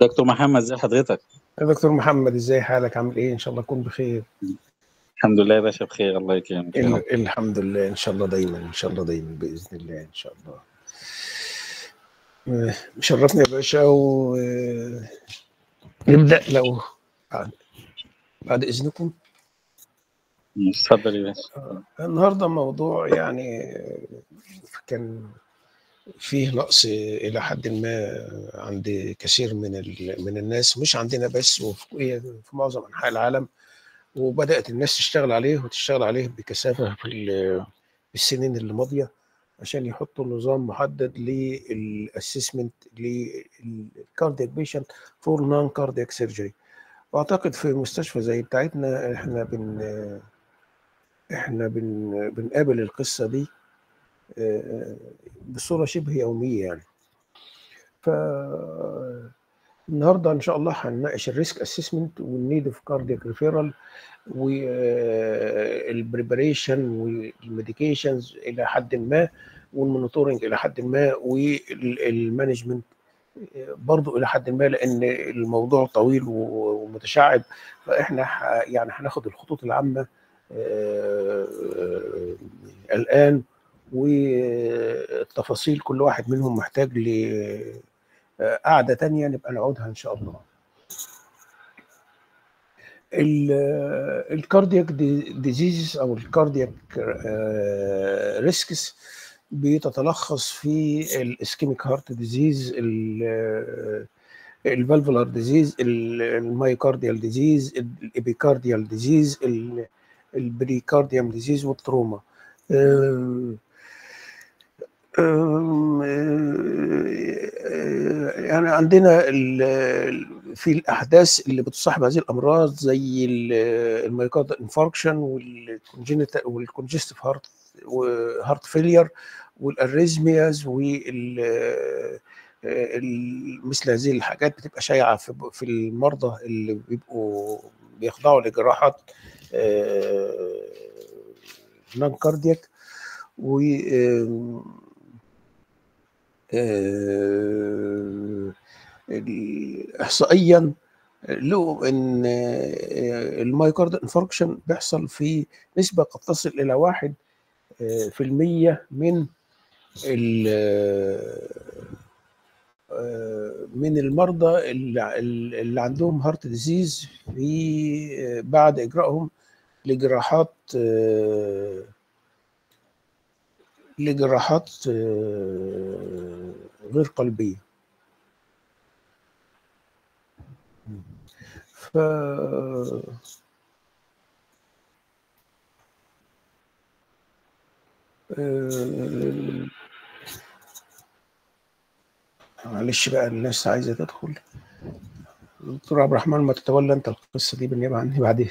دكتور محمد ازي حضرتك يا دكتور محمد ازاي حالك عامل ايه ان شاء الله تكون بخير الحمد لله يا باشا بخير الله يكرمك يا رب. ال- الحمد لله ان شاء الله دايما ان شاء الله دايما باذن الله ان شاء الله آه، مشرفني يا باشا ونبدا لو بعد بعد اذنكم اتفضل يا باشا النهارده موضوع يعني كان فيه نقص الى حد ما عند كثير من ال- من الناس مش عندنا بس وفي في معظم انحاء العالم وبدات الناس تشتغل عليه وتشتغل عليه بكثافه في ال- في السنين اللي ماضيه عشان يحطوا نظام محدد للاسسمنت للكاردياك بيشنت فور نون كاردياك سيرجري واعتقد في مستشفى زي بتاعتنا احنا بن احنا بن بنقابل القصه دي آه، بصوره شبه يوميه يعني ف النهارده ان شاء الله هنناقش الريسك اسسمنت والنيد اوف كاردياك ريفيرال والبريبريشن والميديكيشنز الى حد ما والمونيتورنج الى حد ما والمانجمنت برضو الى حد ما لان الموضوع طويل و- ومتشعب فاحنا ح- يعني هناخد الخطوط العامه آه، آه، الان والتفاصيل كل واحد منهم محتاج لقعده تانية نبقى نقعدها ان شاء الله الكاردياك ديزيزز او الكاردياك ريسكس بتتلخص في الاسكيميك هارت ديزيز الفالفولار ديزيز المايوكارديال ديزيز الابيكارديال ديزيز البريكارديوم ديزيز والتروما آم، آم، آه، يعني عندنا ال- في الاحداث اللي بتصاحب هذه الامراض زي المايوكاردال انفاركشن والكونجنتال والكونجستيف هارت وهارت فيلير والاريزمياز وال ال- مثل هذه الحاجات بتبقى شائعه في في المرضى اللي بيبقوا بيخضعوا لجراحات نون كاردياك و آم، آه، ال- احصائيا لقوا ان آه، المايوكارد انفاركشن بيحصل في نسبه قد تصل الى واحد آه، في المية من ال- آه، من المرضى اللي اللي عندهم هارت ديزيز في بعد اجرائهم لجراحات آه، لجراحات آه، غير قلبيه ف آه، معلش بقى الناس عايزه تدخل دكتور عبد الرحمن ما تتولى انت القصه دي بالنيابه عني بعدين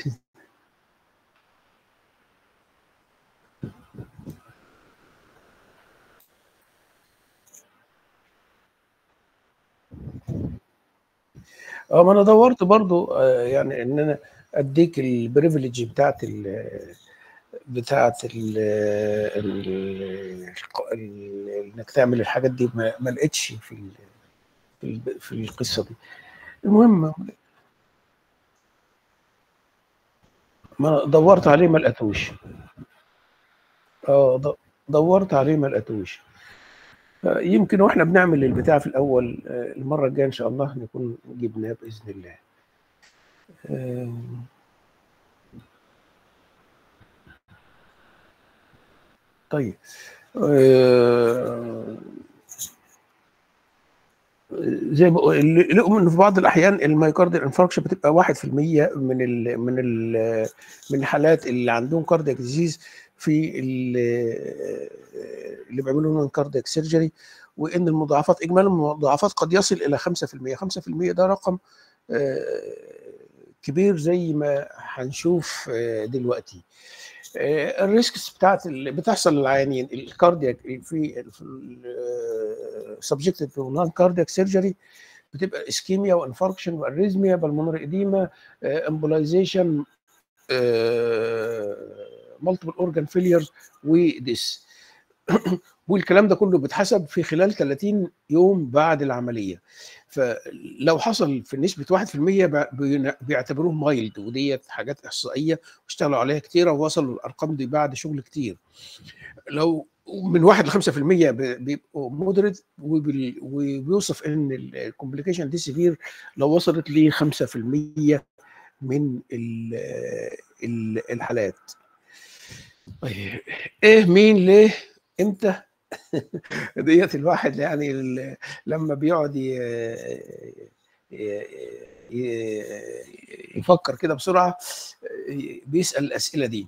اه ما انا دورت برضو آه، يعني ان انا اديك البريفليج بتاعت ال بتاعت ال ال- ال- انك تعمل الحاجات دي ما ما لقيتش في ال- في ال- في القصه دي المهم ما دورت عليه ما لقيتوش اه د- دورت عليه ما لقيتوش آه، يمكن واحنا بنعمل البتاع في الاول آه، المره الجايه ان شاء الله نكون جبناه باذن الله آه، طيب آه، زي ما بقول- اللي- لقوا انه في بعض الاحيان المايوكارديال انفاركشن بتبقى 1% من ال من ال من الحالات اللي عندهم كاردياك ديزيز في ال- اللي بيعملوا لهم كاردياك سيرجري وان المضاعفات اجمالي المضاعفات قد يصل الى 5% 5% ده رقم آه، كبير زي ما هنشوف آه، دلوقتي آه، الريسكس بتاعت اللي بتحصل للعيانين الكاردياك في سبجكتد تو نون كاردياك سيرجري بتبقى اسكيميا وانفاركشن واريزميا بالمونري اديما امبولايزيشن مالتيبل اورجان فيليرز وديس والكلام ده كله بيتحسب في خلال 30 يوم بعد العمليه فلو حصل في نسبه 1% بع- بين- بيعتبروه مايلد وديت حاجات احصائيه واشتغلوا عليها كتير ووصلوا الارقام دي بعد شغل كتير لو من 1 ل 5% ب- بيبقوا مودريت وبيوصف ان الكومبليكيشن دي سيفير لو وصلت ل 5% من ال- ال- الحالات طيب ايه مين ليه امتى ديت الواحد يعني ال- لما بيقعد ي- ي- ي- يفكر كده بسرعه بيسال الاسئله دي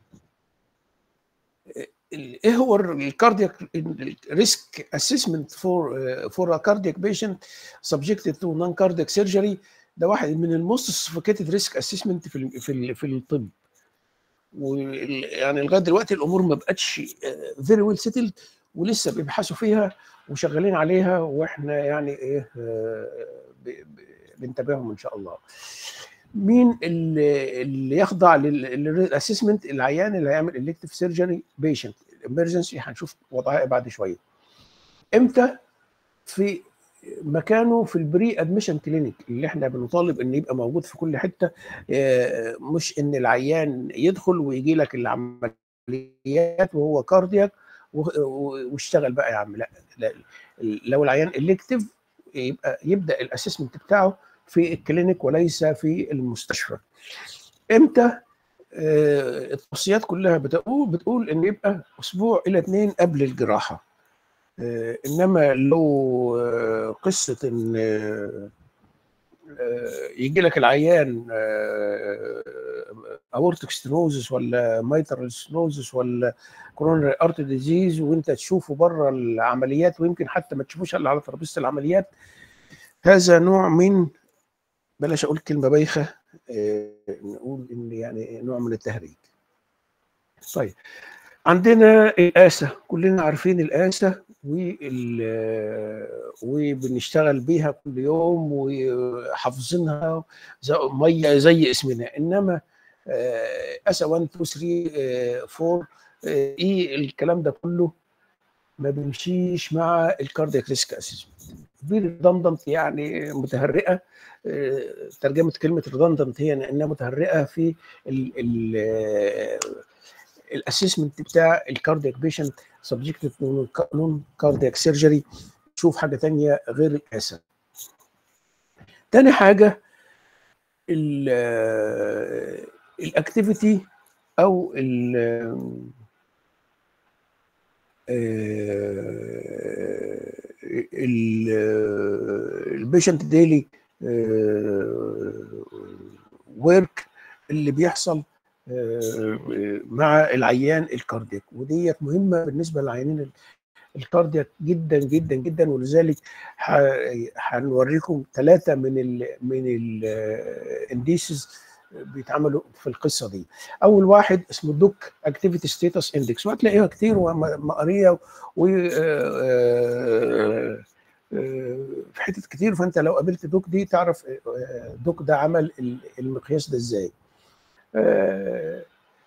ايه هو الكاردياك ريسك اسسمنت فور فور كاردياك بيشنت سبجكتد تو نون كاردياك سيرجري ده واحد من الموست سوفيكيتد ريسك اسسمنت في ال- في ال- في الطب ويعني لغايه دلوقتي الامور ما بقتش فيري ويل سيتلد ولسه بيبحثوا فيها وشغالين عليها واحنا يعني ايه آه، ب- ب- بنتابعهم ان شاء الله. مين اللي, اللي يخضع للاسسمنت العيان اللي هيعمل الكتيف سيرجري بيشنت الامرجنسي هنشوف وضعها إيه بعد شويه. امتى في مكانه في البري ادميشن كلينيك اللي احنا بنطالب ان يبقى موجود في كل حته آه، مش ان العيان يدخل ويجي لك العمليات وهو كاردياك و- و- واشتغل بقى يا عم لا, لا لو العيان الكتيف يبقى يبدا الاسسمنت بتاعه في الكلينيك وليس في المستشفى امتى آه، التوصيات كلها بتقول بتقول ان يبقى اسبوع الى اثنين قبل الجراحه آه، انما لو آه، قصه ان آه، آه، يجي لك العيان اورتيك ستنوزس ولا مايترال ستنوزس ولا كورونري ارت ديزيز وانت تشوفه بره العمليات ويمكن حتى ما تشوفوش الا على ترابيزه العمليات هذا نوع من بلاش اقول كلمه بايخه آه، نقول ان يعني نوع من التهريج. طيب عندنا الآسة كلنا عارفين الآسة وال وبنشتغل بيها كل يوم وحافظينها زي مية زي اسمنا إنما آه، آسة 1 2 3 آه، 4 آه، إيه الكلام ده كله ما بيمشيش مع الكاردياك ريسك اسسمنت ريدندنت يعني متهرئه آه، ترجمه كلمه ريدندنت هي انها متهرئه في ال ال الاسسمنت بتاع الكاردياك بيشنت سبجكت نون كاردياك سيرجري شوف حاجه تانية غير الاسا تاني حاجه الاكتيفيتي او ال البيشنت ديلي ورك اللي بيحصل آه، مع العيان الكاردياك وديت مهمه بالنسبه للعيانين الكاردياك جدا جدا جدا ولذلك ح- هنوريكم ثلاثه من ال من الانديسز بيتعملوا في القصه دي اول واحد اسمه دوك اكتيفيتي ستيتس اندكس وهتلاقيها كتير ومقريه و آه، آه، آه، في حتت كتير فانت لو قابلت دوك دي تعرف آه، دوك ده عمل ال- المقياس ده ازاي آه،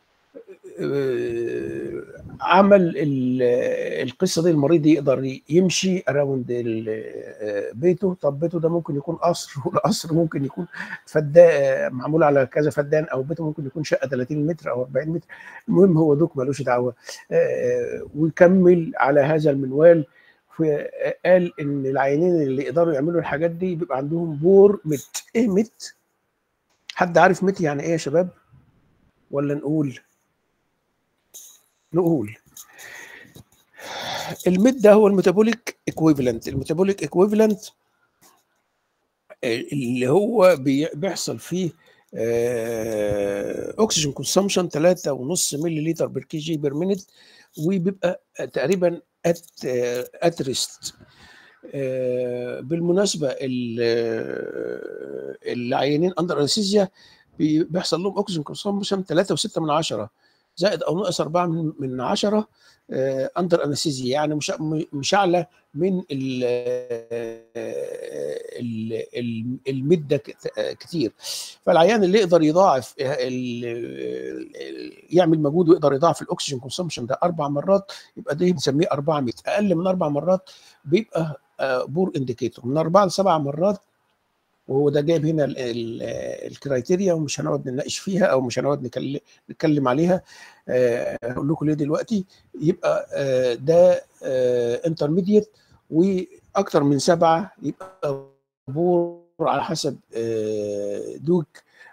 آه، عمل ال- القصه دي المريض يقدر يمشي اراوند بيته طب بيته ده ممكن يكون قصر والقصر ممكن يكون فدان معمول على كذا فدان او بيته ممكن يكون شقه 30 متر او 40 متر المهم هو دوك ملوش دعوه آه، ويكمل على هذا المنوال قال ان العيانين اللي يقدروا يعملوا الحاجات دي بيبقى عندهم بور مت ايه مت حد عارف مت يعني ايه يا شباب ولا نقول نقول الميت ده هو الميتابوليك ايكويفالنت الميتابوليك ايكويفالنت اللي هو بي- بيحصل فيه اكسجين كونسامشن 3.5 مللي لتر بير كي جي بير مينيت وبيبقى تقريبا ات ات ريست بالمناسبه ال- العيانين اندر انستيزيا بيحصل لهم اكسجين كونسامشن 3.6 من عشرة زائد او ناقص 4 من من 10 اندر انستيزيا يعني مش مش اعلى من ال ال- ال- المده كت- كتير فالعيان اللي يقدر يضاعف ال- ال- يعمل مجهود ويقدر يضاعف الاكسجين كونسومشن ده اربع مرات يبقى ده بنسميه 400 اقل من اربع مرات بيبقى بور انديكيتور من اربعه لسبع مرات وهو ده جايب هنا الكرايتيريا ومش هنقعد نناقش فيها او مش هنقعد نتكلم نتكلم عليها هقول لكم ليه دلوقتي يبقى ده انترميديت واكتر من سبعه يبقى بور على حسب دوك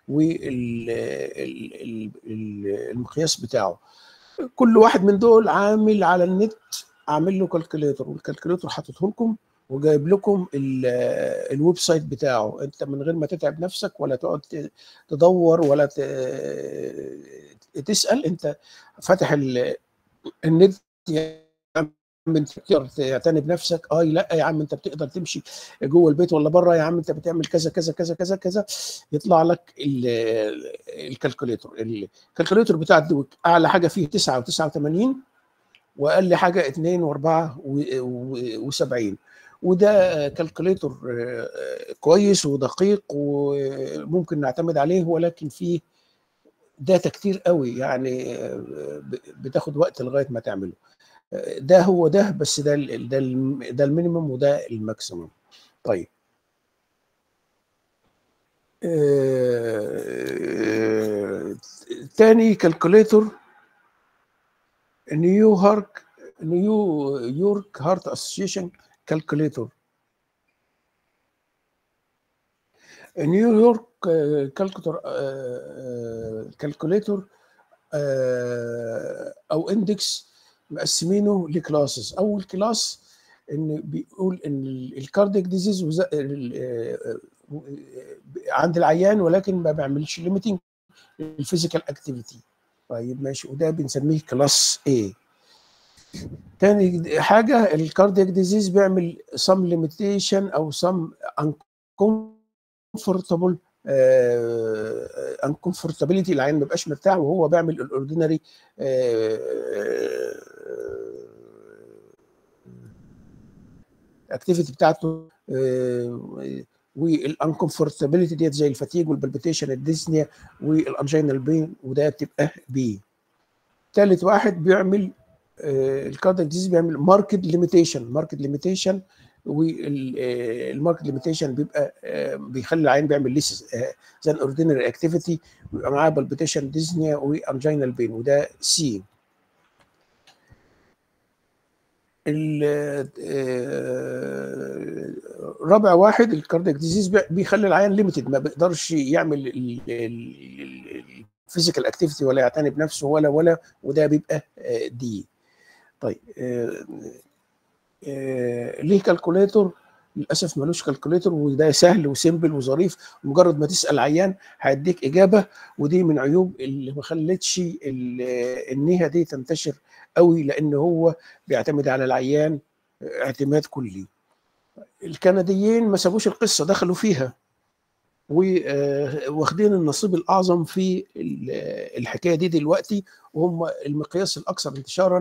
والمقياس بتاعه كل واحد من دول عامل على النت عامل له كالكوليتر والكالكوليتر حاططه لكم وجايب لكم الويب سايت بتاعه انت من غير ما تتعب نفسك ولا تقعد تدور ولا تسال انت فاتح النت يا عم انت تقدر تعتني بنفسك اه لا يا عم انت بتقدر تمشي جوه البيت ولا بره يا عم انت بتعمل كذا كذا كذا كذا كذا يطلع لك الكالكوليتر الكالكوليتر بتاع الدوك اعلى حاجه فيه 9 و89 واقل حاجه 2 و4 و70 وده كالكوليتر كويس ودقيق وممكن نعتمد عليه ولكن فيه داتا كتير قوي يعني بتاخد وقت لغايه ما تعمله ده هو ده بس ده ال ده ال ده المينيمم وده الماكسيمم طيب آه تاني كالكوليتر نيو هارك نيو يورك هارت اسوشيشن كالكوليتر نيويورك كالكوليتر كالكوليتر او اندكس مقسمينه لكلاسز اول كلاس ان بيقول ان الكارديك ديزيز عند العيان ولكن ما بيعملش ليميتنج الفيزيكال اكتيفيتي طيب ماشي وده بنسميه كلاس A تاني حاجه الكاردياك ديزيز بيعمل سم ليميتيشن او سم uncomfortable انكمفورتابيلتي العين ما بيبقاش مرتاح وهو بيعمل الاوردينري الاكتيفيتي بتاعته والانكمفورتابيلتي ديت زي الفتيج والبلبيتيشن الديسنيا والانجينال بين وده بتبقى بي ثالث واحد بيعمل الكاردياك ديزيز بيعمل ماركت ليميتيشن ماركت ليميتيشن والماركت ليميتيشن بيبقى بيخلي العين بيعمل ليس زي الاوردينري اكتيفيتي ويبقى معاه بالبيتيشن ديزنيا وانجينال بين وده سي رابع واحد الكاردياك ديزيز بيخلي العيان ليميتد ما بيقدرش يعمل الفيزيكال اكتيفيتي ولا يعتني بنفسه ولا ولا وده بيبقى دي طيب آه ليه كالكوليتور للاسف ملوش كالكوليتور وده سهل وسيمبل وظريف مجرد ما تسال عيان هيديك اجابه ودي من عيوب اللي ما خلتش النيها دي تنتشر قوي لان هو بيعتمد على العيان اعتماد كلي الكنديين ما سابوش القصه دخلوا فيها واخدين النصيب الاعظم في الحكايه دي دلوقتي وهم المقياس الاكثر انتشارا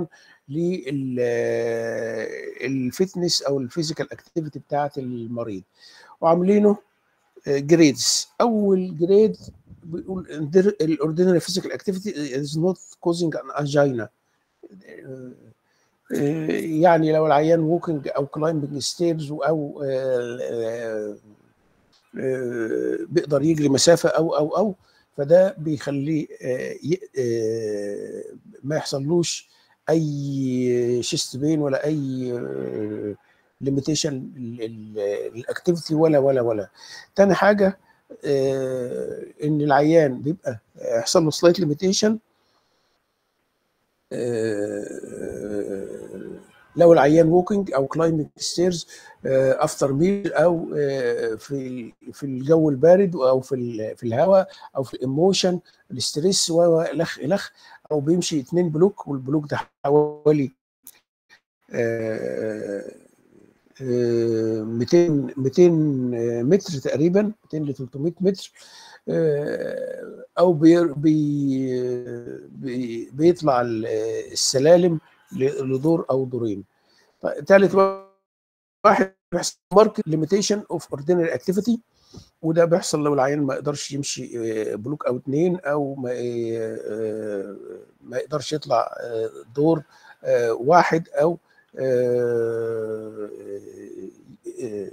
للفتنس او الفيزيكال اكتيفيتي بتاعت المريض وعاملينه جريدز اول جريد بيقول الاوردينري فيزيكال اكتيفيتي از نوت كوزنج ان انجينا يعني لو العيان ووكينج او كلايمبنج ستيرز او بيقدر يجري مسافه او او او فده بيخليه ما يحصلوش اي شيست بين ولا اي ليميتيشن الاكتيفيتي ولا ولا ولا تاني حاجه ان العيان بيبقى يحصل له سلايت ليميتيشن لو العيان ووكينج او كلايمنج ستيرز افتر ميل او في في الجو البارد او في في الهواء او في الايموشن الاستريس والخ الخ او بيمشي اتنين بلوك والبلوك ده حوالي 200 200 متر تقريبا 200 ل 300 متر او بي بي بيطلع السلالم لدور او دورين ثالث واحد بيحصل ماركت ليميتيشن اوف اوردينري اكتيفيتي وده بيحصل لو العيان ما يقدرش يمشي بلوك او اتنين او ما ما يقدرش يطلع دور واحد او آه،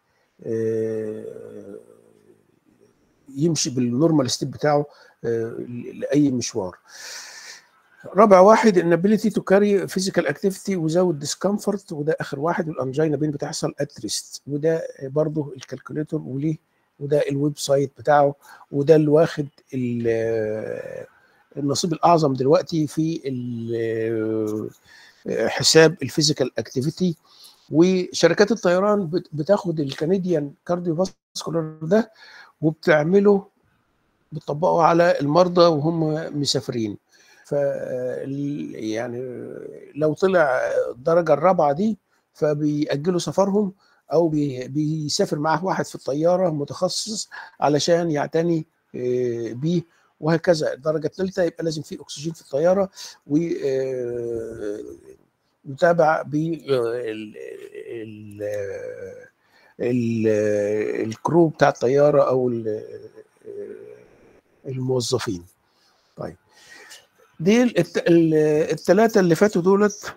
آه، يمشي بالنورمال ستيب بتاعه آه، لاي مشوار رابع واحد inability to carry physical activity without discomfort وده اخر واحد والانجينا بين بتحصل at rest وده برضه الكالكوليتور وليه وده الويب سايت بتاعه وده اللي واخد ال- النصيب الاعظم دلوقتي في ال- حساب الفيزيكال اكتيفيتي وشركات الطيران بت- بتاخد الكنديان كارديو فاسكولار ده وبتعمله بتطبقه على المرضى وهم مسافرين ف يعني لو طلع الدرجه الرابعه دي فبيأجلوا سفرهم او بي- بيسافر معاه واحد في الطياره متخصص علشان يعتني آه، بيه وهكذا الدرجه الثالثه يبقى لازم في اكسجين في الطياره و آه، يتابع ب ال- ال- ال- الكرو بتاع الطياره او ال- الموظفين طيب دي الثلاثه اللي فاتوا دولت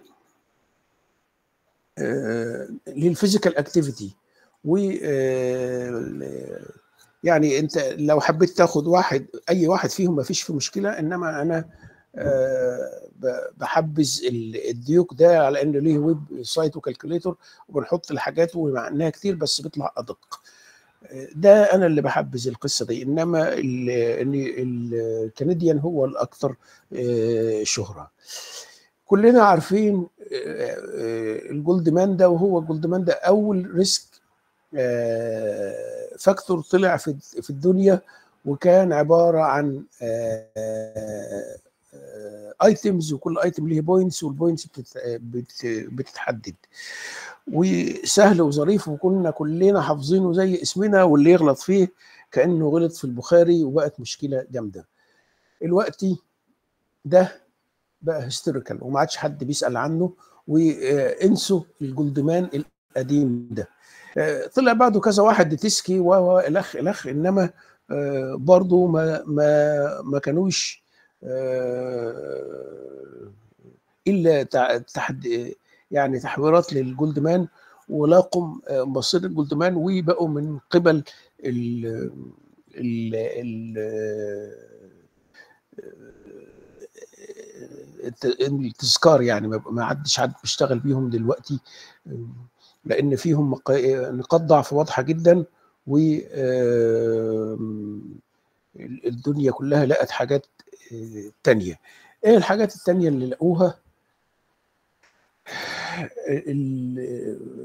آه، للفيزيكال اكتيفيتي و آه، يعني انت لو حبيت تاخد واحد اي واحد فيهم ما فيش فيه مشكله انما انا آه، ب- بحبذ ال- الديوك ده على انه ليه ويب سايت وكالكوليتور وبنحط الحاجات ومع انها كتير بس بيطلع ادق آه، ده انا اللي بحبذ القصه دي انما ال- ان الكنديان هو الاكثر آه، شهره كلنا عارفين آه، آه، الجولدمان ده وهو الجولدمان ده اول ريسك آه، فاكتور طلع في في الدنيا وكان عباره عن ايتمز وكل ايتم ليه بوينتس والبوينتس بتتحدد وسهل وظريف وكنا كلنا حافظينه زي اسمنا واللي يغلط فيه كانه غلط في البخاري وبقت مشكله جامده دلوقتي ده بقى هيستوريكال وما عادش حد بيسال عنه وانسوا الجولدمان القديم ده آه، طلع بعده كذا واحد ديتسكي و الخ الخ انما آه، برضه ما ما ما كانوش آه، الا تع- تحد يعني تحويرات للجولدمان ولاقوا آه، مصير الجولدمان وبقوا من قبل ال ال ال الت- التذكار يعني ما ما حدش حد بيشتغل بيهم دلوقتي لان فيهم مقا- نقاط ضعف واضحه جدا و آم، الدنيا كلها لقت حاجات آه، تانية ايه الحاجات التانية اللي لقوها ال-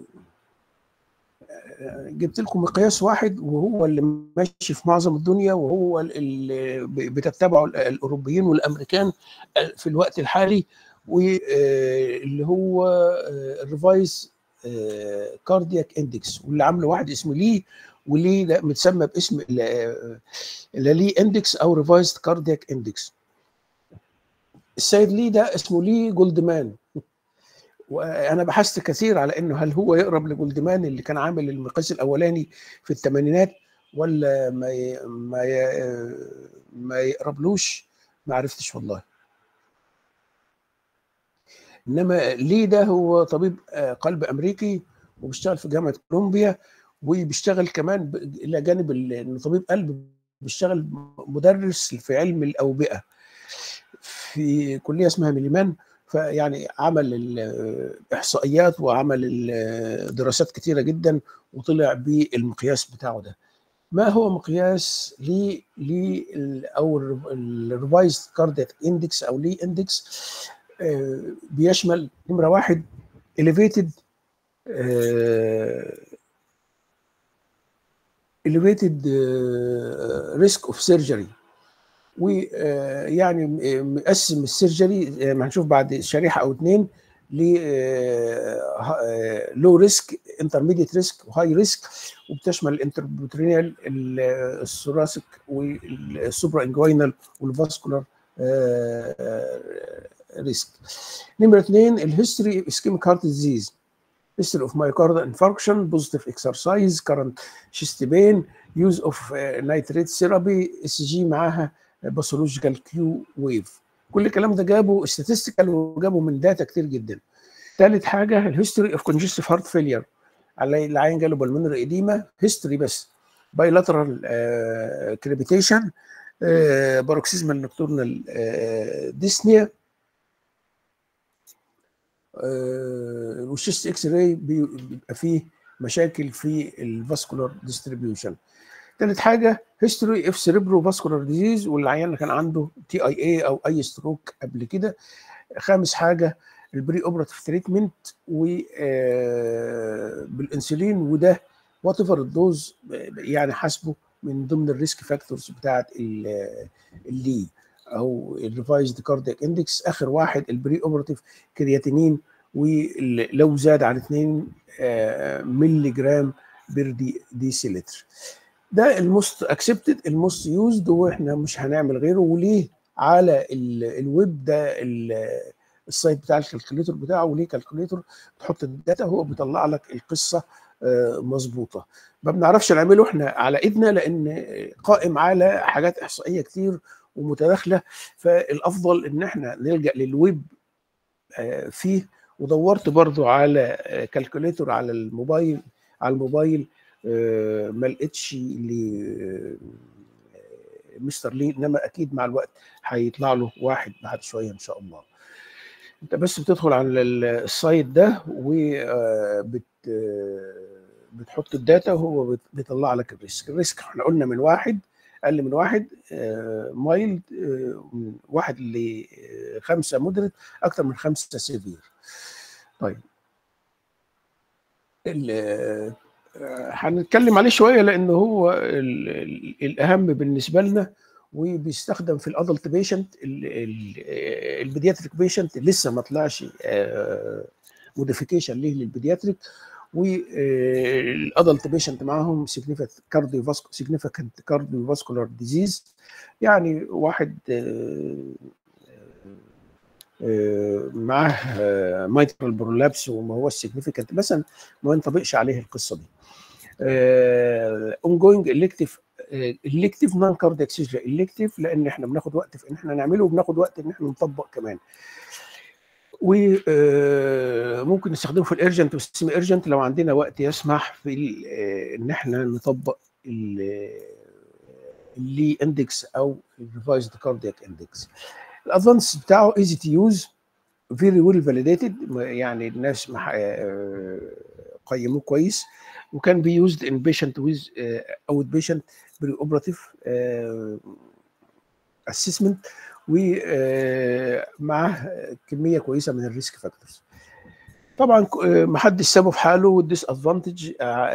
جبت لكم مقياس واحد وهو اللي ماشي في معظم الدنيا وهو اللي بتتبعه الاوروبيين والامريكان في الوقت الحالي واللي هو الريفايز كاردياك اندكس واللي عامله واحد اسمه ليه وليه ده متسمى باسم ليه اندكس او ريفايزد كاردياك اندكس السيد ليه ده اسمه ليه جولدمان وانا بحثت كثير على انه هل هو يقرب لجولدمان اللي كان عامل المقياس الاولاني في الثمانينات ولا ما ي... ما ي... ما يقربلوش ما عرفتش والله انما ليه ده هو طبيب آه، قلب امريكي وبيشتغل في جامعه كولومبيا وبيشتغل كمان ب- الى جانب ال- انه طبيب قلب بيشتغل مدرس في علم الاوبئه في كليه اسمها ميليمان فيعني عمل الاحصائيات وعمل ال- دراسات كتيره جدا وطلع بالمقياس بتاعه ده ما هو مقياس ل ل او الريفايزد كاردياك اندكس او لي اندكس بيشمل نمره واحد elevated آه، elevated آه، risk of surgery ويعني مقسم السيرجري ما هنشوف بعد شريحه او اتنين ل لو ريسك انترميديت ريسك وهاي ريسك وبتشمل الانتربوترينال الثوراسيك والسوبرا انجوينال والفاسكولار ريسك نمره اثنين الهيستوري اسكيميك هارت ديزيز history of myocardial infarction, positive exercise, current chest pain, use of uh, nitrate therapy, ECG معاها باثولوجيكال كيو ويف كل الكلام ده جابه statistical وجابه من داتا كتير جدا ثالث حاجه الهيستوري اوف congestive heart failure على العين جاله بالمونري اديما هيستوري بس بايلاترال كريبيتيشن باروكسيزمال نكتورنال ديسنيا والشيست اكس راي بيبقى فيه مشاكل في الفاسكولار ديستريبيوشن ثالث حاجه هيستوري اف سيريبرو فاسكولار ديزيز والعيان اللي كان عنده تي اي اي او اي ستروك قبل كده خامس حاجه البري اوبراتيف تريتمنت وبالانسولين وده وات ايفر الدوز يعني حاسبه من ضمن الريسك فاكتورز بتاعت اللي او الريفايزد كاردياك اندكس اخر واحد البري اوبراتيف كرياتينين ولو زاد عن 2 مللي جرام بير دي ديسيلتر ده الموست اكسبتد الموست يوزد واحنا مش هنعمل غيره وليه على الويب ده السايت بتاع الكالكوليتور بتاعه وليه كالكوليتور تحط الداتا هو بيطلع لك القصه مظبوطه ما بنعرفش نعمله احنا على ايدنا لان قائم على حاجات احصائيه كتير ومتداخله فالافضل ان احنا نلجا للويب فيه ودورت برضو على كالكوليتور على الموبايل على الموبايل ما لقيتش مستر لي انما اكيد مع الوقت هيطلع له واحد بعد شويه ان شاء الله انت بس بتدخل على السايت ده وبت بتحط الداتا وهو بيطلع لك الريسك الريسك احنا قلنا من واحد اقل من واحد مايلد واحد لخمسه مودريت اكتر من خمسه سيفير طيب هنتكلم عليه شويه لان هو الاهم بالنسبه لنا وبيستخدم في الادلت بيشنت البيدياتريك بيشنت لسه ما طلعش موديفيكيشن ليه للبيدياتريك والادلت بيشنت معاهم سيجنيفيكانت كارديو سيجنيفيكانت كارديو فاسكولار ديزيز يعني واحد معاه مايترال برولابس وما هو السيجنيفيكانت مثلا ما ينطبقش عليه القصه دي اونجوينج الكتيف الكتيف نون كاردياك سيجري الكتيف لان احنا بناخد وقت في ان احنا نعمله وبناخد وقت ان احنا نطبق كمان وممكن نستخدمه في الارجنت والسيمي ارجنت لو عندنا وقت يسمح في ان احنا نطبق اللي اندكس او الريفايزد كاردياك اندكس الادفانس بتاعه ايزي تو يوز فيري ويل فاليديتد يعني الناس قيموه كويس وكان بي يوزد ان بيشنت ويز اوت بيشنت بري اوبراتيف اسسمنت ومعاه كميه كويسه من الريسك فاكتورز طبعا ما حدش سابه في حاله والديس ادفانتج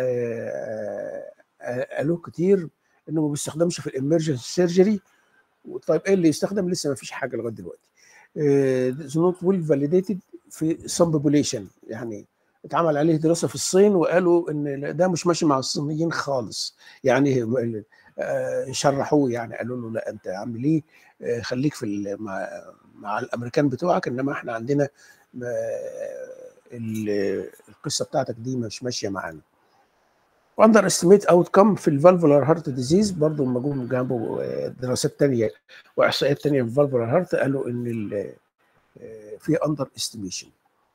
قالوه كتير انه ما بيستخدمش في الامرجنسي سيرجري طيب ايه اللي يستخدم لسه ما فيش حاجه لغايه دلوقتي نوت ويل فاليديتد في سم بوبوليشن يعني اتعمل عليه دراسه في الصين وقالوا ان ده مش ماشي مع الصينيين خالص يعني شرحوه يعني قالوا له لا انت عامل ايه خليك في مع, مع الامريكان بتوعك انما احنا عندنا القصه بتاعتك دي مش ماشيه معانا واندر استيميت اوت كم في الفالفولار هارت ديزيز برضه لما جم جابوا دراسات ثانيه واحصائيات ثانيه في الفالفولار هارت قالوا ان في اندر استيميشن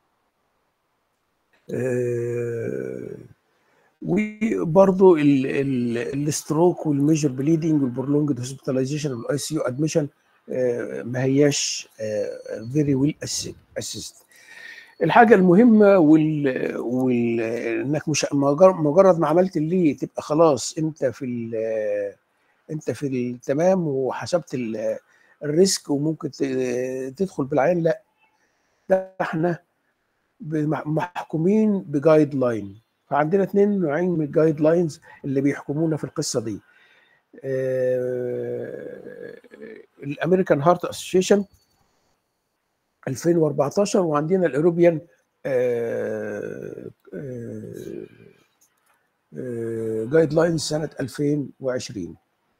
وبرضه الستروك والميجر بليدنج والبرولونجد هوسبيتاليزيشن والاي سي يو ادميشن ما هياش فيري ويل اسيست الحاجه المهمه وال, وال... انك مش مجرد ما عملت اللي تبقى خلاص انت في ال... انت في التمام وحسبت ال... الريسك وممكن تدخل بالعين لا ده احنا محكومين بجايد لاين فعندنا اثنين نوعين من الجايد لاينز اللي بيحكمونا في القصه دي الامريكان هارت اسوشيشن 2014 وعندنا الاوروبيان جايد لاينز سنه 2020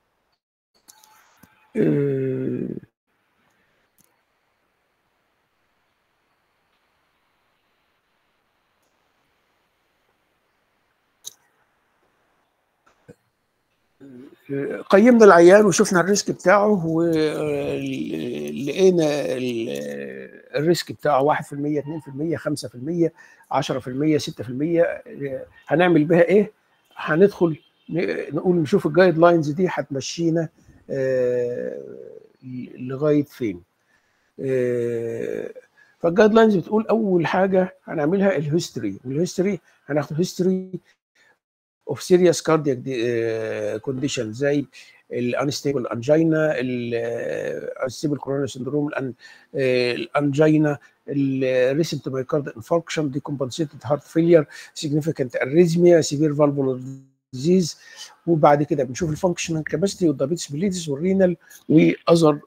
قيمنا العيان وشفنا الريسك بتاعه ولقينا الريسك بتاعه 1% 2% 5% 10% 6% آه، هنعمل بها ايه؟ هندخل ن- نقول نشوف الجايد لاينز دي هتمشينا آه، لغايه فين آه، فالجايد لاينز بتقول اول حاجه هنعملها الهيستوري والهيستوري هناخد هيستوري اوف سيريس كاردياك كونديشن زي الانستيبل انجينا الانستيبل كوروناري سندروم الانجينا الريسنت مايكارد انفاركشن دي كومبنسيتد هارت فيلير سيجنيفيكانت اريزميا سيفير فالفولار ديزيز وبعد كده بنشوف الفانكشنال كاباسيتي والدايابيتس بليدس والرينال واذر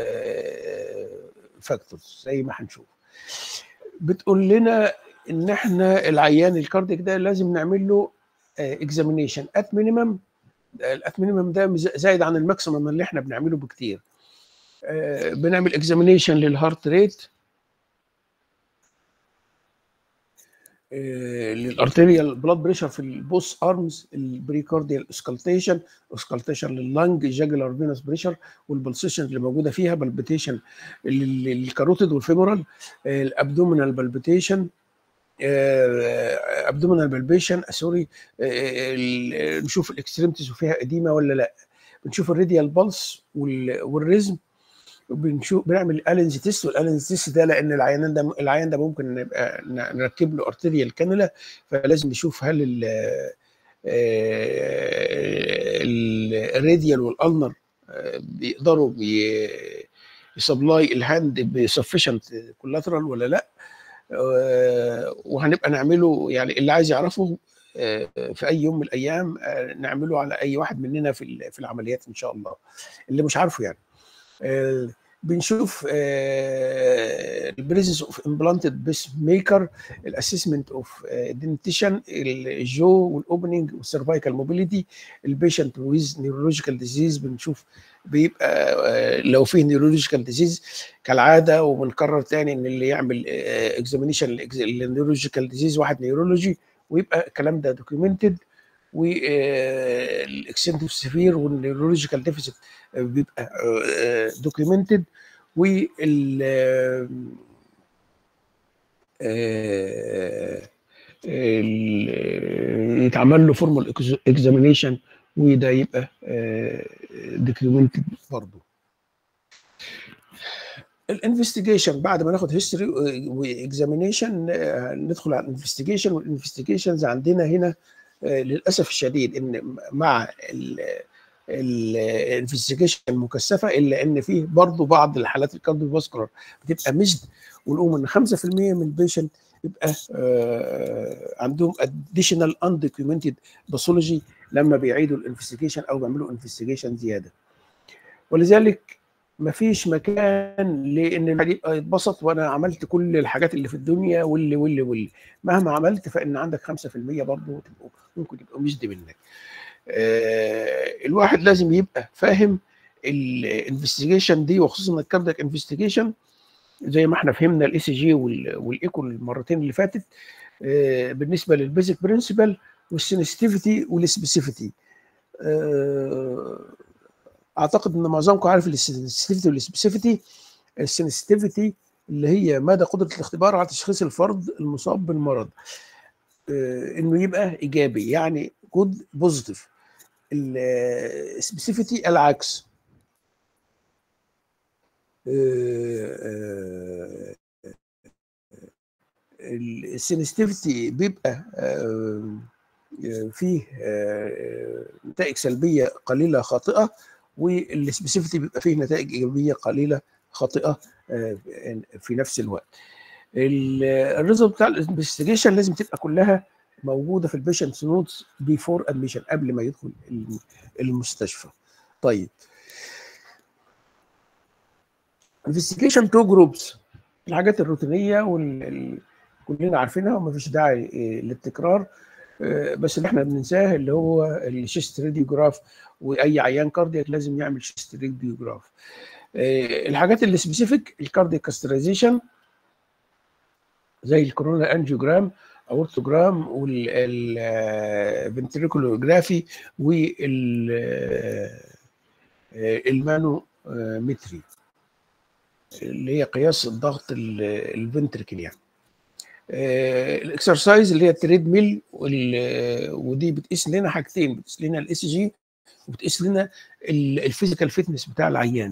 فاكتورز زي ما هنشوف بتقول لنا ان احنا العيان الكارديك ده لازم نعمل له اكزامينيشن ات مينيمم الات مينيمم ده مز- زايد عن الماكسيمم اللي احنا بنعمله بكتير آه، بنعمل اكزامينيشن للهارت ريت للارتيريال بلاد بريشر في البوس ارمز البريكارديال اسكالتيشن اسكالتيشن لللنج جاجلر فينس بريشر والبلسيشن اللي موجوده فيها بالبيتيشن للكاروتيد والفيمورال الابدومينال بالبيتيشن ابدومينال بالبيشن سوري نشوف الاكستريمتيز وفيها اديمه ولا لا بنشوف الراديال بالس والريزم بنشوف بنعمل الالنز تيست والالنز تيست ده لان العيان ده العيان ده ممكن نبقى ن- نركب له ارتيريال كانولا فلازم نشوف هل ال الراديال والالنر بيقدروا يسبلاي الهاند بسفشنت كولاترال ولا لا آه، وهنبقى نعمله يعني اللي عايز يعرفه آه، في اي يوم من الايام آه، نعمله على اي واحد مننا في ال- في العمليات ان شاء الله اللي مش عارفه يعني آه، بنشوف البريزنس اوف امبلانتد بيس ميكر الاسسمنت اوف دنتيشن الجو والاوبننج والسيرفايكال موبيليتي البيشنت ويز نيورولوجيكال ديزيز بنشوف بيبقى آه، لو فيه نيورولوجيكال ديزيز كالعاده وبنكرر تاني ان اللي يعمل اكزامينيشن للنيورولوجيكال ديزيز واحد نيورولوجي ويبقى الكلام ده دوكيومنتد والاكسنتيف سيفير والنيورولوجيكال ديفيسيت بيبقى دوكيومنتد وال آه، ال- يتعمل له فورمال اكزامينيشن وده يبقى دوكيومنتد برضه الانفستيجيشن بعد ما ناخد هيستوري واكزامينيشن ندخل على الانفستيجيشن والانفستيجيشنز عندنا هنا آه، للاسف الشديد ان مع الانفستيجيشن المكثفه الا ان فيه برضه بعض الحالات الكارديوفاسكولار بتبقى مزد ونقوم ان 5% من البيشنت يبقى آه، عندهم اديشنال اندوكيومنتد باثولوجي لما بيعيدوا الانفستيجيشن او بيعملوا انفستيجيشن زياده ولذلك مفيش مكان لان الواحد يبقى يتبسط وانا عملت كل الحاجات اللي في الدنيا واللي واللي واللي مهما عملت فان عندك 5% برضه تبقوا ممكن يبقوا مجد منك. آه، الواحد لازم يبقى فاهم الانفستيجيشن دي وخصوصا الكاردياك انفستيجيشن زي ما احنا فهمنا الاي سي جي والايكو المرتين اللي فاتت آه، بالنسبه للبيزك برنسبل والسنسيتيفيتي والسبيسيفيتي اعتقد ان معظمكم عارف السنسيتيفيتي والسبيسيفيتي السنسيتيفيتي اللي هي مدى قدره الاختبار على تشخيص الفرد المصاب بالمرض آه، انه يبقى ايجابي يعني جود بوزيتيف السبيسيفيتي العكس السنسيتيفيتي بيبقى آه، آه، فيه آه، نتائج سلبيه قليله خاطئه والسبيسيفيتي بيبقى فيه نتائج ايجابيه قليله خاطئه آه، في نفس الوقت الريزلت بتاع الانفستيجيشن لازم تبقى كلها موجوده في البيشنت نوتس بيفور ادميشن قبل ما يدخل الم- المستشفى طيب انفستيجيشن تو جروبس الحاجات الروتينيه وال كلنا عارفينها ومفيش داعي إيه، للتكرار آه، بس اللي احنا بننساه اللي هو الشيست راديوجراف واي عيان كاردياك لازم يعمل شيست راديوجراف آه، الحاجات اللي سبيسيفيك الكاردياك كاسترايزيشن زي الكورونا انجيوجرام اورتوجرام والفنتريكولوجرافي وال المانومتري اللي هي قياس الضغط الفنتركل يعني الاكسرسايز اللي هي التريد ميل ودي بتقيس لنا حاجتين بتقيس لنا الاس جي وبتقيس لنا الفيزيكال فيتنس بتاع العيان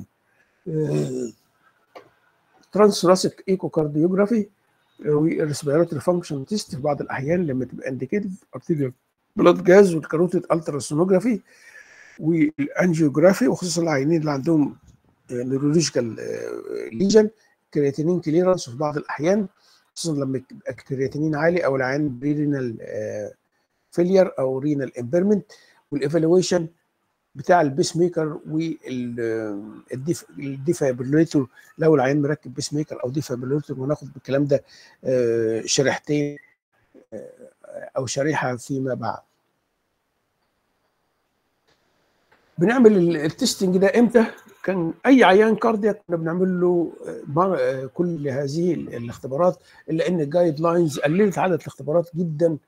ترانس راسك ايكو كارديوجرافي والريسبيراتوري فانكشن تيست في بعض الاحيان لما تبقى انديكيتد ارتيريال بلاد جاز والكاروتيد التراسونوجرافي والانجيوجرافي وخصوصا العيانين اللي عندهم نيورولوجيكال ليجن كرياتينين كليرانس في بعض الاحيان خصوصا لما يبقى الكرياتينين عالي او العيان رينال فيلير او رينال امبيرمنت والايفالويشن بتاع البيس ميكر والديفابريليتور لو العيان مركب بيس ميكر او ديفابريليتور وناخد بالكلام ده شريحتين او شريحه فيما بعد بنعمل التستنج ده امتى كان اي عيان كاردياك كنا بنعمل له كل هذه الاختبارات الا ان الجايد لاينز قللت عدد الاختبارات جدا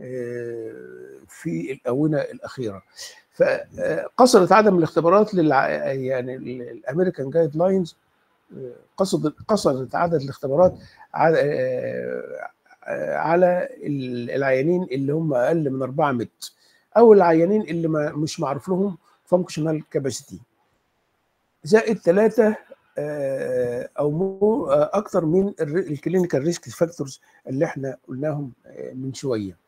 في الاونه الاخيره فقصرت عدم الاختبارات للع... يعني الامريكان جايد لاينز قصد قصرت عدد الاختبارات على على العيانين اللي هم اقل من 4 متر او العيانين اللي ما مش معروف لهم فانكشنال كاباسيتي زائد ثلاثة او مو اكثر من الكلينيكال ريسك فاكتورز اللي احنا قلناهم من شويه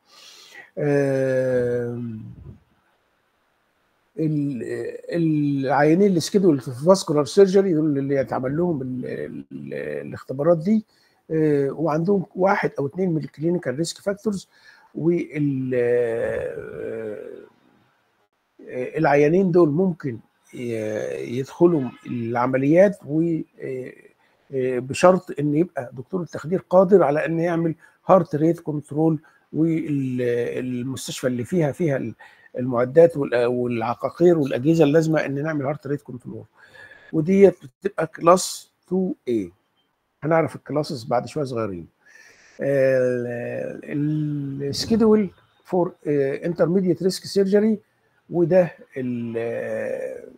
العيانين اللي سكيدول في فاسكولار سيرجري دول اللي يتعمل لهم الاختبارات دي وعندهم واحد او اثنين من الكلينيكال ريسك فاكتورز وال العيانين دول ممكن يدخلوا العمليات و بشرط ان يبقى دكتور التخدير قادر على ان يعمل هارت ريت كنترول والمستشفى اللي فيها فيها المعدات والعقاقير والاجهزه اللازمه ان نعمل هارت ريت كنترول وديت بتبقى كلاس 2 a هنعرف الكلاسز بعد شويه صغيرين السكيدول فور انترميديت ريسك سيرجري وده ال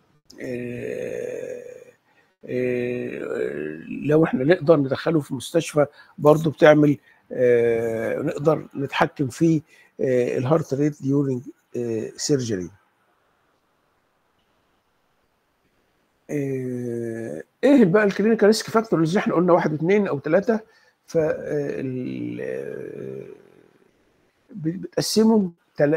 لو احنا نقدر ندخله في مستشفى برضه بتعمل نقدر نتحكم في الهارت ريت ديورنج سيرجري ايه بقى الكلينيكال ريسك فاكتور اللي احنا قلنا واحد واثنين او ثلاثه ف بتقسمهم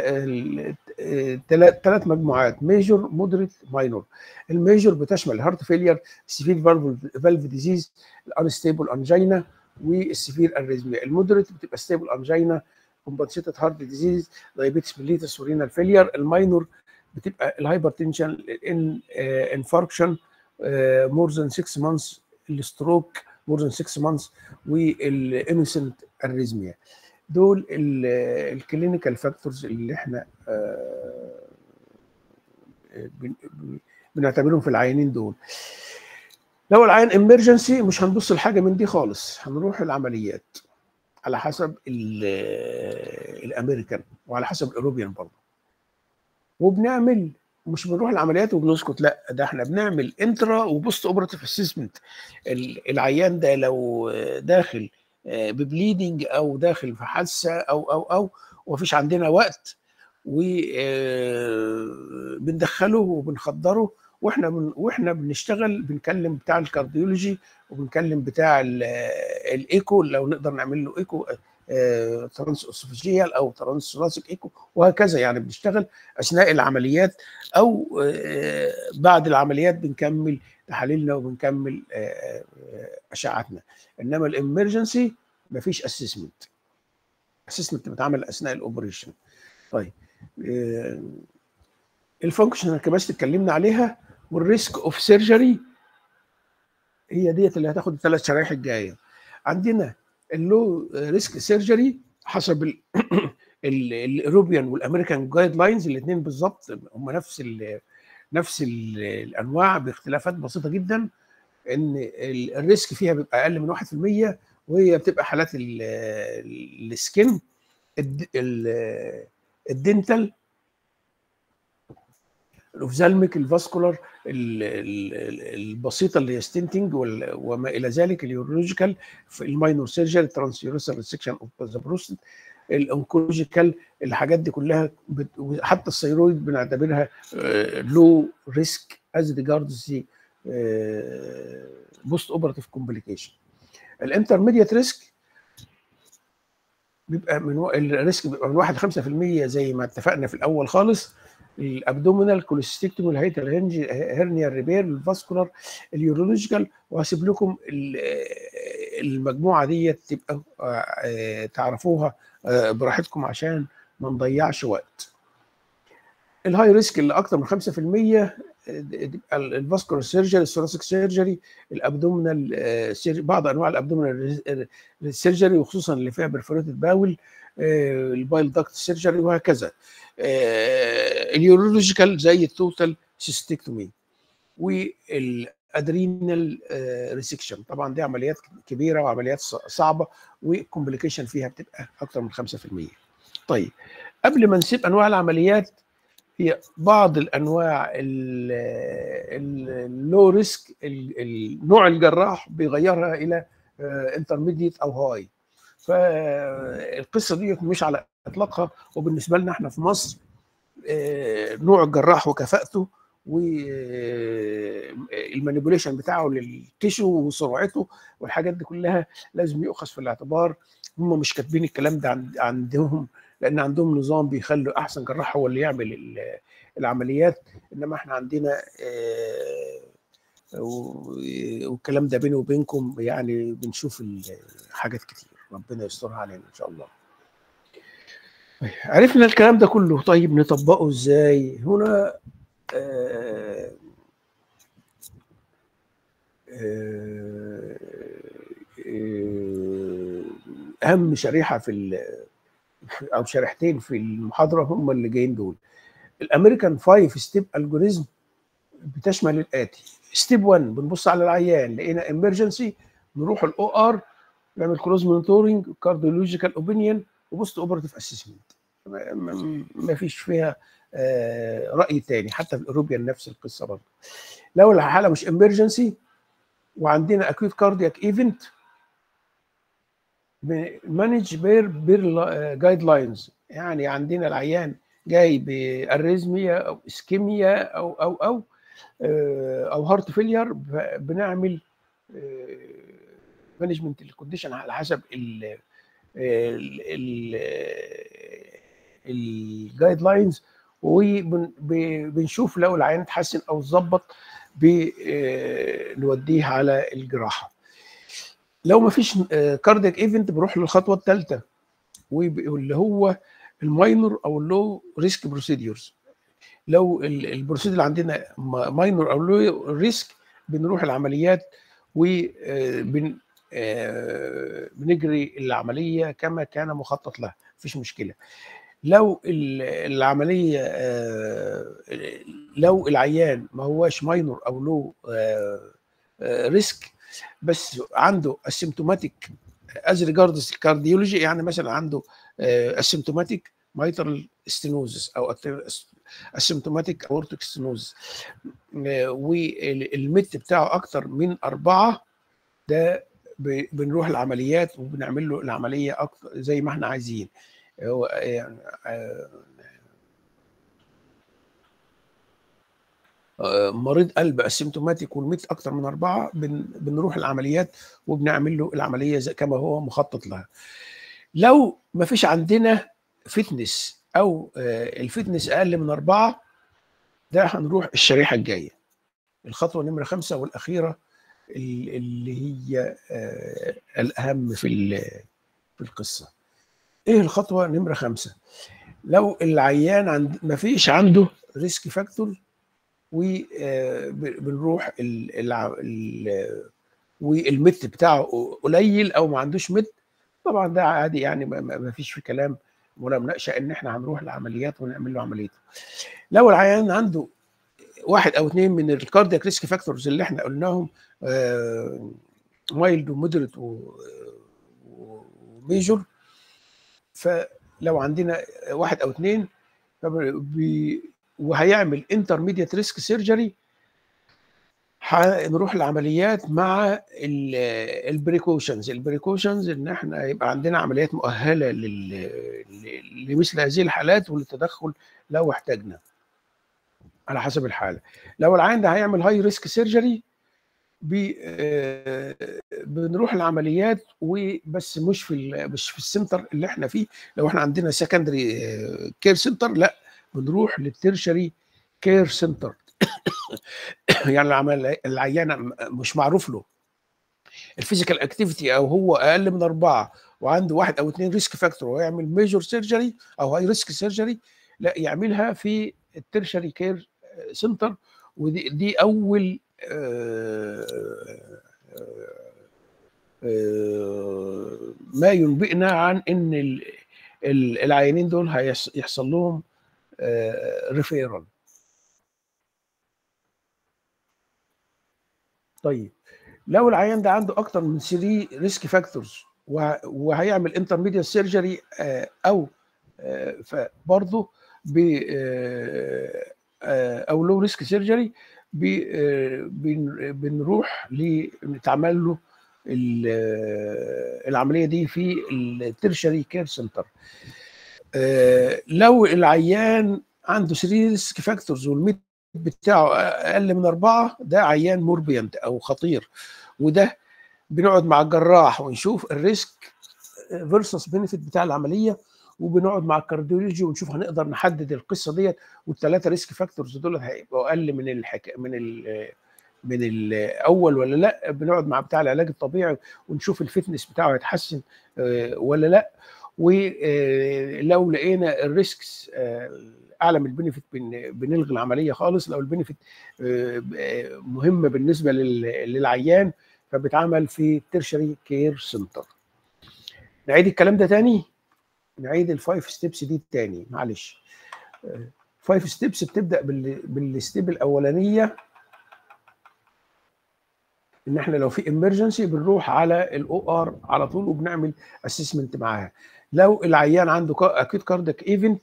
ثلاث مجموعات ميجور مودريت ماينور الميجور بتشمل الهارت فيلير السيفير فالف ديزيز الانستيبل انجينا والسيفير اريزميا المودريت بتبقى ستيبل انجينا كومبنسيتد هارت ديزيز دايابيتس ميليتس ورينال فيلير الماينور بتبقى الهايبرتنشن انفاركشن مور ذان 6 مانثس الستروك مور ذان 6 مانثس والانسنت اريزميا دول الكلينيكال فاكتورز اللي احنا بنعتبرهم في العيانين دول لو العيان امرجنسي مش هنبص لحاجه من دي خالص هنروح العمليات على حسب الامريكان وعلى حسب الاوروبيان برضه وبنعمل مش بنروح العمليات وبنسكت لا ده احنا بنعمل انترا وبوست اوبراتيف اسسمنت العيان ده لو داخل ببليدنج او داخل في حادثه او او او ومفيش عندنا وقت وبندخله وبنخدره واحنا من واحنا بنشتغل بنكلم بتاع الكارديولوجي وبنكلم بتاع الايكو لو نقدر نعمل له ايكو ترانس اسوفيجيال او ترانس راسك ايكو وهكذا يعني بنشتغل اثناء العمليات او بعد العمليات بنكمل تحاليلنا وبنكمل اشعتنا انما الامرجنسي مفيش اسسمنت اسسمنت بتعمل اثناء الاوبريشن طيب الفانكشنال كاباسيتي اتكلمنا عليها والريسك اوف سيرجري هي ديت اللي هتاخد الثلاث شرايح الجايه عندنا اللو ريسك سيرجري حسب الاوروبيان والامريكان جايد لاينز الاثنين بالظبط هم نفس ال نفس ال الانواع باختلافات بسيطه جدا ان الريسك فيها بيبقى اقل من 1% وهي بتبقى حالات السكن الدنتال الاوفزالميك الفاسكولار ال- ال- ال- البسيطه اللي هي ستنتنج وما الى ذلك اليورولوجيكال في الماينور سيرجري ترانسيورسال ريسكشن اوف ذا بروستات الانكولوجيكال الحاجات دي كلها بت- حتى الثيرويد بنعتبرها لو ريسك از ريجاردز بوست اوبراتيف كومبليكيشن الانترميديت ريسك بيبقى من و... الريسك بيبقى من 1 ل 5% زي ما اتفقنا في الاول خالص الابدومينال كوليستيكتوم الهيتال هيرنيا ريبير الفاسكولار اليورولوجيكال وهسيب لكم ال- المجموعه دي تبقى آه، تعرفوها آه، براحتكم عشان ما نضيعش وقت الهاي ريسك اللي اكتر من 5% تبقى الفاسكولار سيرجري الثوراسيك سيرجري الابدومينال آه، سيرجري بعض انواع الابدومينال سيرجري وخصوصا اللي فيها برفوريتد باول البايل داكت سيرجري وهكذا آه، اليورولوجيكال زي التوتال سيستكتومي والادرينال ريسكشن طبعا دي عمليات كبيره وعمليات ص- صعبه والكومبليكيشن فيها بتبقى اكتر من 5% طيب قبل ما نسيب انواع العمليات هي بعض الانواع اللو ريسك النوع الجراح بيغيرها الى انترميديت او هاي فالقصه دي مش على اطلاقها وبالنسبه لنا احنا في مصر آه، نوع الجراح وكفاءته والمانيبوليشن بتاعه للتيشو وسرعته والحاجات دي كلها لازم يؤخذ في الاعتبار هم مش كاتبين الكلام ده عند- عندهم لان عندهم نظام بيخلوا احسن جراح هو اللي يعمل ال- العمليات انما احنا عندنا آه، و- والكلام ده بيني وبينكم يعني بنشوف ال- حاجات كتير ربنا يسترها علينا ان شاء الله طيب، عرفنا الكلام ده كله طيب نطبقه ازاي هنا آه، آه، آه، اهم شريحه في ال- او شريحتين في المحاضره هم اللي جايين دول الامريكان فايف ستيب الجوريزم بتشمل الاتي ستيب 1 بنبص على العيان لقينا امرجنسي نروح الاو ار نعمل كلوز مونيتورنج كارديولوجيكال اوبينيون وبوست اوبراتيف اسسمنت ما فيش فيها آه، راي تاني حتى في الاوروبيان نفس القصه برضه لو الحاله مش امرجنسي وعندنا اكيوت كاردياك ايفنت مانج بير بير جايد لاينز يعني عندنا العيان جاي باريزميا او اسكيميا او او او آه، او هارت فيلير بنعمل مانجمنت الكونديشن على حسب ال الجايد لاينز وبنشوف لو العيان اتحسن او اتظبط بنوديه على الجراحه لو ما فيش كاردياك ايفنت بروح للخطوه الثالثه واللي هو الماينور او اللو ريسك بروسيديورز لو البروسيدور اللي عندنا ماينور او لو ريسك بنروح العمليات وبن بنجري العمليه كما كان مخطط لها مفيش مشكله لو العمليه لو العيان ما هواش ماينور او لو ريسك بس عنده اسيمتوماتيك از ريجاردز الكارديولوجي يعني مثلا عنده اسيمتوماتيك مايترال ستينوزس او اسيمتوماتيك اورتيك ستينوزس والميت بتاعه اكتر من اربعه ده بنروح العمليات وبنعمل له العمليه اكتر زي ما احنا عايزين هو يعني مريض قلب اسيمتوماتيك والميت اكتر من اربعه بن بنروح العمليات وبنعمل له العمليه زي كما هو مخطط لها. لو ما فيش عندنا فتنس او الفتنس اقل من اربعه ده هنروح الشريحه الجايه. الخطوه نمره خمسه والاخيره اللي هي الاهم في في القصه. ايه الخطوه نمره خمسه؟ لو العيان عند ما فيش عنده ريسك فاكتور وبنروح والمت بتاعه قليل او ما عندوش مت طبعا ده عادي يعني ما فيش في كلام ولا مناقشه ان احنا هنروح العمليات ونعمل له عمليته لو العيان عنده واحد او اثنين من الكاردياك ريسك فاكتورز اللي احنا قلناهم مايلد ومودريت وميجور فلو عندنا واحد او اثنين وهيعمل انترميديت ريسك سيرجري هنروح العمليات مع البريكوشنز البريكوشنز ان احنا يبقى عندنا عمليات مؤهله لل... ل- لمثل هذه الحالات وللتدخل لو احتاجنا على حسب الحاله لو العيان ده هيعمل هاي ريسك سيرجري بي آه، بنروح العمليات وبس مش في ال- مش في السنتر اللي احنا فيه لو احنا عندنا سكندري كير سنتر لا بنروح للترشري كير سنتر يعني العمل العيان مش معروف له الفيزيكال اكتيفيتي او هو اقل من اربعه وعنده واحد او اثنين ريسك فاكتور ويعمل ميجور سيرجري او هاي ريسك سيرجري لا يعملها في الترشري كير سنتر ودي دي اول آه، آه، ما ينبئنا عن ان ال- ال- العيانين دول هيحصل لهم ريفيرال طيب لو العيان ده عنده اكتر من 3 ريسك فاكتورز وهيعمل انترميديت سيرجري او آه، فبرضه ب آه، آه، او لو ريسك سيرجري بنروح نتعمل له ال- آه، العمليه دي في الترشري كير سنتر لو العيان عنده 3 ريسك فاكتورز والميت بتاعه اقل من اربعه ده عيان موربيانت او خطير وده بنقعد مع الجراح ونشوف الريسك فيرسس بنفيت بتاع العمليه وبنقعد مع الكارديولوجي ونشوف هنقدر نحدد القصه ديت والثلاثه ريسك فاكتورز دول هيبقوا اقل من الحكا من ال من الاول ولا لا بنقعد مع بتاع العلاج الطبيعي ونشوف الفتنس بتاعه هيتحسن آه، ولا لا ولو لقينا الريسكس آه، اعلى من البنفيت بن- بنلغي العمليه خالص لو البنفيت آه، آه، مهمه بالنسبه لل- للعيان فبتعمل في تيرشري كير سنتر نعيد الكلام ده تاني نعيد الفايف ستيبس دي تاني معلش فايف ستيبس بتبدا بال- بالستيب الاولانيه ان احنا لو في امرجنسي بنروح على الاو ار على طول وبنعمل اسسمنت معاها لو العيان عنده اكيد كاردك ايفنت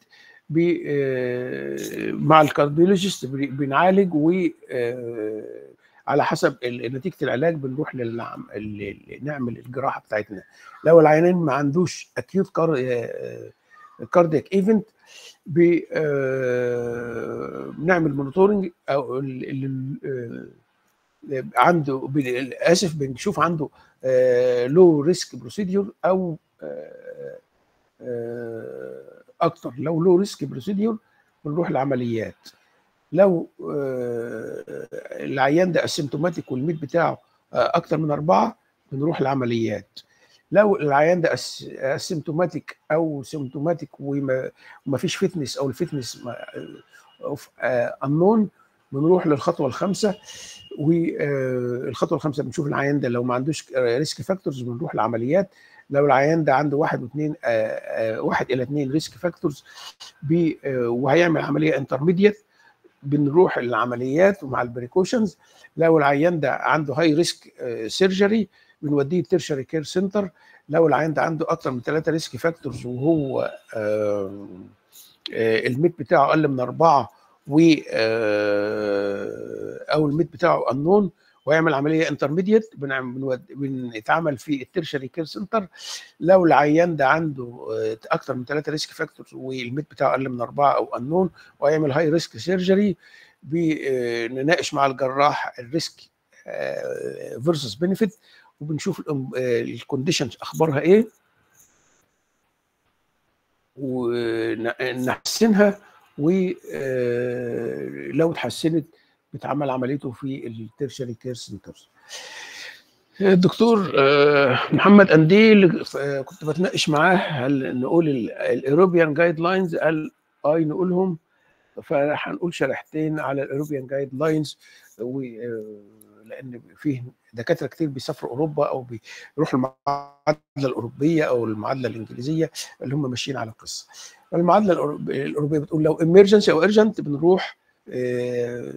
مع الكارديولوجيست بن- بنعالج و آه، على حسب ال- نتيجه العلاج بنروح للعم... ال- نعمل الجراحه بتاعتنا لو العيانين ما عندوش اكيوت كاردياك ايفنت بنعمل مونيتورنج او ال- ال- آه، عنده بن- اسف بنشوف عنده لو ريسك بروسيديور او آه، آه، اكتر لو لو ريسك بروسيديور بنروح العمليات لو آه، العيان ده اسيمتوماتيك والميت بتاعه آه، اكتر من اربعه بنروح العمليات لو العيان ده اسيمتوماتيك او سيمتوماتيك وما وما فيش فتنس او الفتنس انون بنروح للخطوه الخامسه والخطوه الخامسه بنشوف العيان ده لو ما عندوش ريسك فاكتورز بنروح العمليات لو العيان ده عنده واحد واثنين واحد الى اثنين ريسك فاكتورز وهيعمل عمليه انترميديت بنروح العمليات ومع البريكوشنز لو العيان ده عنده هاي ريسك سيرجري بنوديه تيرشري كير سنتر لو العيان ده عنده اكتر من ثلاثه ريسك فاكتورز وهو آه، آه، الميت بتاعه اقل من اربعه و آه، او الميت بتاعه انون ويعمل عمليه انترميديت بنتعمل في الترشري كير سنتر لو العيان ده عنده آه، اكتر من ثلاثه ريسك فاكتورز والميت بتاعه اقل من اربعه او انون ويعمل هاي ريسك سيرجري بنناقش مع الجراح الريسك فيرسس بنفيت وبنشوف الكونديشنز اخبارها ايه ونحسنها ولو اتحسنت بتعمل عمليته في التيرشري كير سنترز الدكتور آه، محمد انديل آه، كنت بتناقش معاه هل نقول الاوروبيان جايد لاينز قال اي نقولهم فهنقول شريحتين على الاوروبيان جايد لاينز لان فيه دكاتره كتير بيسافروا اوروبا او بيروحوا المعادله الاوروبيه او المعادله الانجليزيه اللي هم ماشيين على القصه المعادله الأوروب- الاوروبيه بتقول لو امرجنسي او ارجنت بنروح آه،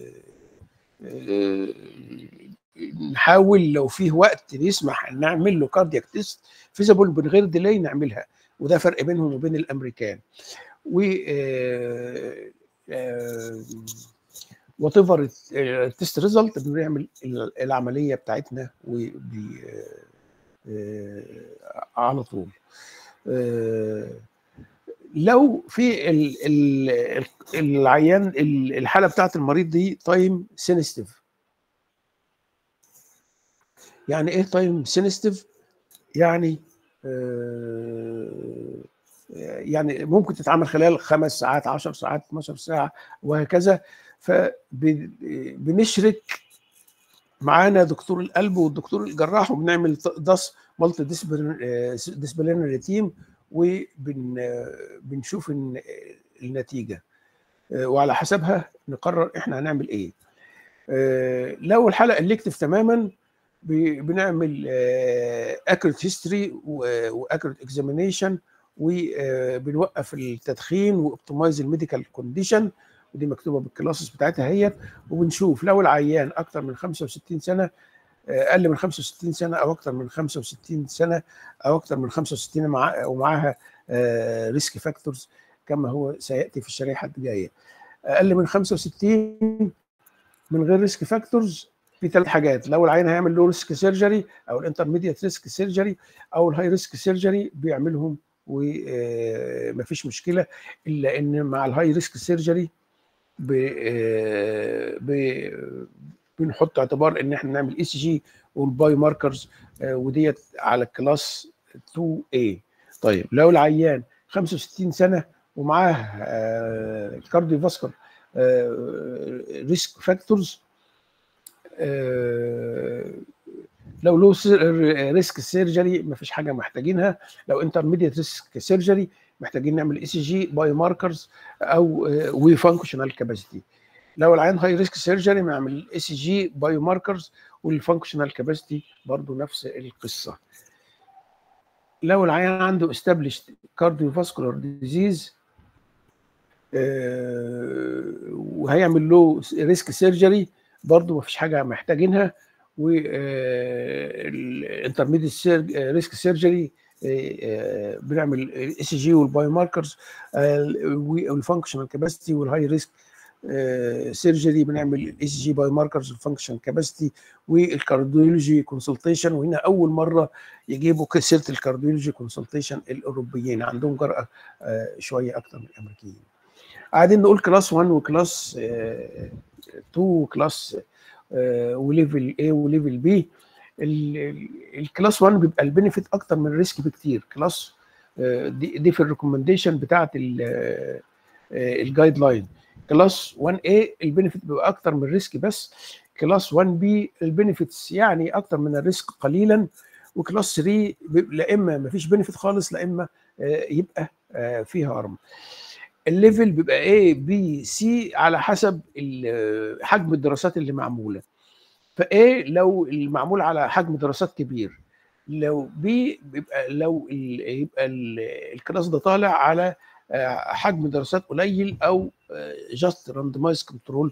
آه، نحاول لو فيه وقت يسمح ان نعمل له كاردياك تيست فيزابل من غير ديلي نعملها وده فرق بينهم وبين الامريكان و آه، وات ايفر التست ريزلت بنعمل العمليه بتاعتنا وبي آه، على طول آه، لو في ال- ال- العيان ال- الحاله بتاعت المريض دي تايم سينستيف يعني ايه تايم سينستيف يعني آه، يعني ممكن تتعمل خلال خمس ساعات 10 ساعات 12 ساعه وهكذا فبنشرك معانا دكتور القلب والدكتور الجراح وبنعمل داس مالتي ديسبلينري تيم وبنشوف النتيجه آه، وعلى حسبها نقرر احنا هنعمل ايه آه، لو الحلقه الكتف تماما ب- بنعمل اكوريت هيستوري واكوريت اكزامينيشن وبنوقف التدخين واوبتمايز الميديكال كونديشن ودي مكتوبه بالكلاسز بتاعتها هي وبنشوف لو العيان اكتر من 65 سنه آه، اقل من 65 سنه او اكتر من 65 سنه او اكتر من 65 مع ومعاها ريسك فاكتورز كما هو سياتي في الشريحه الجايه اقل من 65 من غير ريسك فاكتورز في ثلاث حاجات لو العيان هيعمل له ريسك سيرجري او الانترميديت ريسك سيرجري او الهاي ريسك سيرجري بيعملهم ومفيش مشكله الا ان مع الهاي ريسك سيرجري ب... آه، ب... بنحط اعتبار ان احنا نعمل اي سي جي والباي ماركرز وديت على الكلاس 2 a طيب لو العيان 65 سنه ومعاه الكارديو فاسكر ريسك فاكتورز لو له ريسك سيرجري ما فيش حاجه محتاجينها لو انترميديت ريسك سيرجري محتاجين نعمل اي سي جي باي ماركرز او وي فانكشنال كاباسيتي لو العيان هاي ريسك سيرجري نعمل اي سي جي باي ماركرز والفانكشنال كاباسيتي برضو نفس القصه لو العيان عنده established cardiovascular disease آه، وهيعمل له ريسك سيرجري برضو مفيش حاجه محتاجينها والانترميديت ريسك سيرجري بنعمل اي سي جي والباي ماركرز والفانكشنال كاباسيتي والهاي ريسك سيرجري بنعمل الاي سي جي باي ماركرز والفانكشن كاباسيتي والكارديولوجي كونسلتيشن وهنا اول مره يجيبوا سيره الكارديولوجي كونسلتيشن الاوروبيين عندهم جرأه آه، شويه اكتر من الامريكيين قاعدين نقول كلاس 1 وكلاس 2 وكلاس وليفل A وليفل B الكلاس 1 بيبقى البنفيت اكتر من الريسك بكتير كلاس دي, دي في الريكومنديشن بتاعت الجايد لاين كلاس 1 A البنفيت بيبقى اكتر من الريسك بس كلاس 1 B البنفيتس يعني اكتر من الريسك قليلا وكلاس 3 بيبقى لا اما ما فيش بنفيت خالص لا اما آه، يبقى آه، فيها هرم الليفل بيبقى A B C على حسب ال- حجم الدراسات اللي معموله فA لو المعمول على حجم دراسات كبير لو B بيبقى لو ال- يبقى ال- الكلاس ده طالع على آه، حجم دراسات قليل او جاست راندمايز كنترول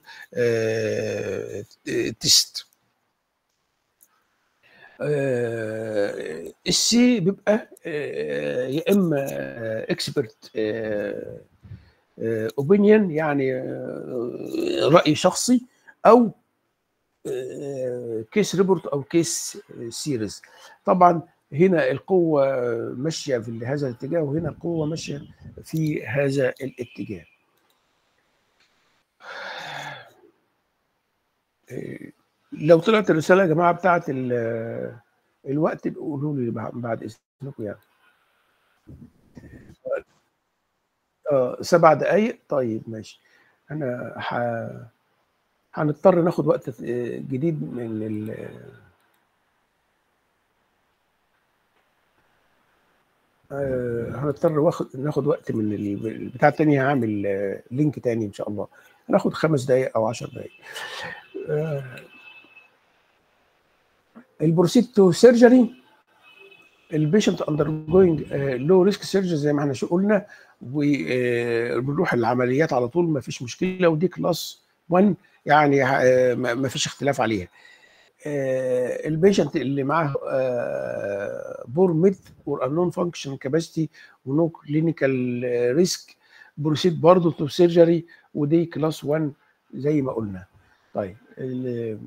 تيست السي بيبقى آه، يا اما اكسبرت اوبينيون يعني آه، راي شخصي او كيس ريبورت او كيس سيريز طبعا هنا القوه ماشيه في هذا الاتجاه وهنا القوه ماشيه في هذا الاتجاه آه، لو طلعت الرساله يا جماعه بتاعت ال- الوقت قولوا لي بعد اذنكم يعني اه سبع دقايق طيب ماشي انا ح... هنضطر ناخد وقت آه، جديد من ال... آه، هنضطر واخد ناخد وقت من ال- البتاع التاني هعمل آه، لينك تاني ان شاء الله هناخد خمس دقايق او عشر دقايق آه، البروسيد تو سيرجري البيشنت اندر جوينج لو ريسك سيرجري زي ما احنا شو قلنا وبنروح العمليات على طول ما فيش مشكله ودي كلاس 1 يعني آه، ما ما فيش اختلاف عليها البيشنت اللي معاه بور ميد اور انون فانكشن كاباسيتي ونو كلينيكال ريسك بروسيد برضه تو سيرجري ودي كلاس 1 زي ما قلنا طيب ال-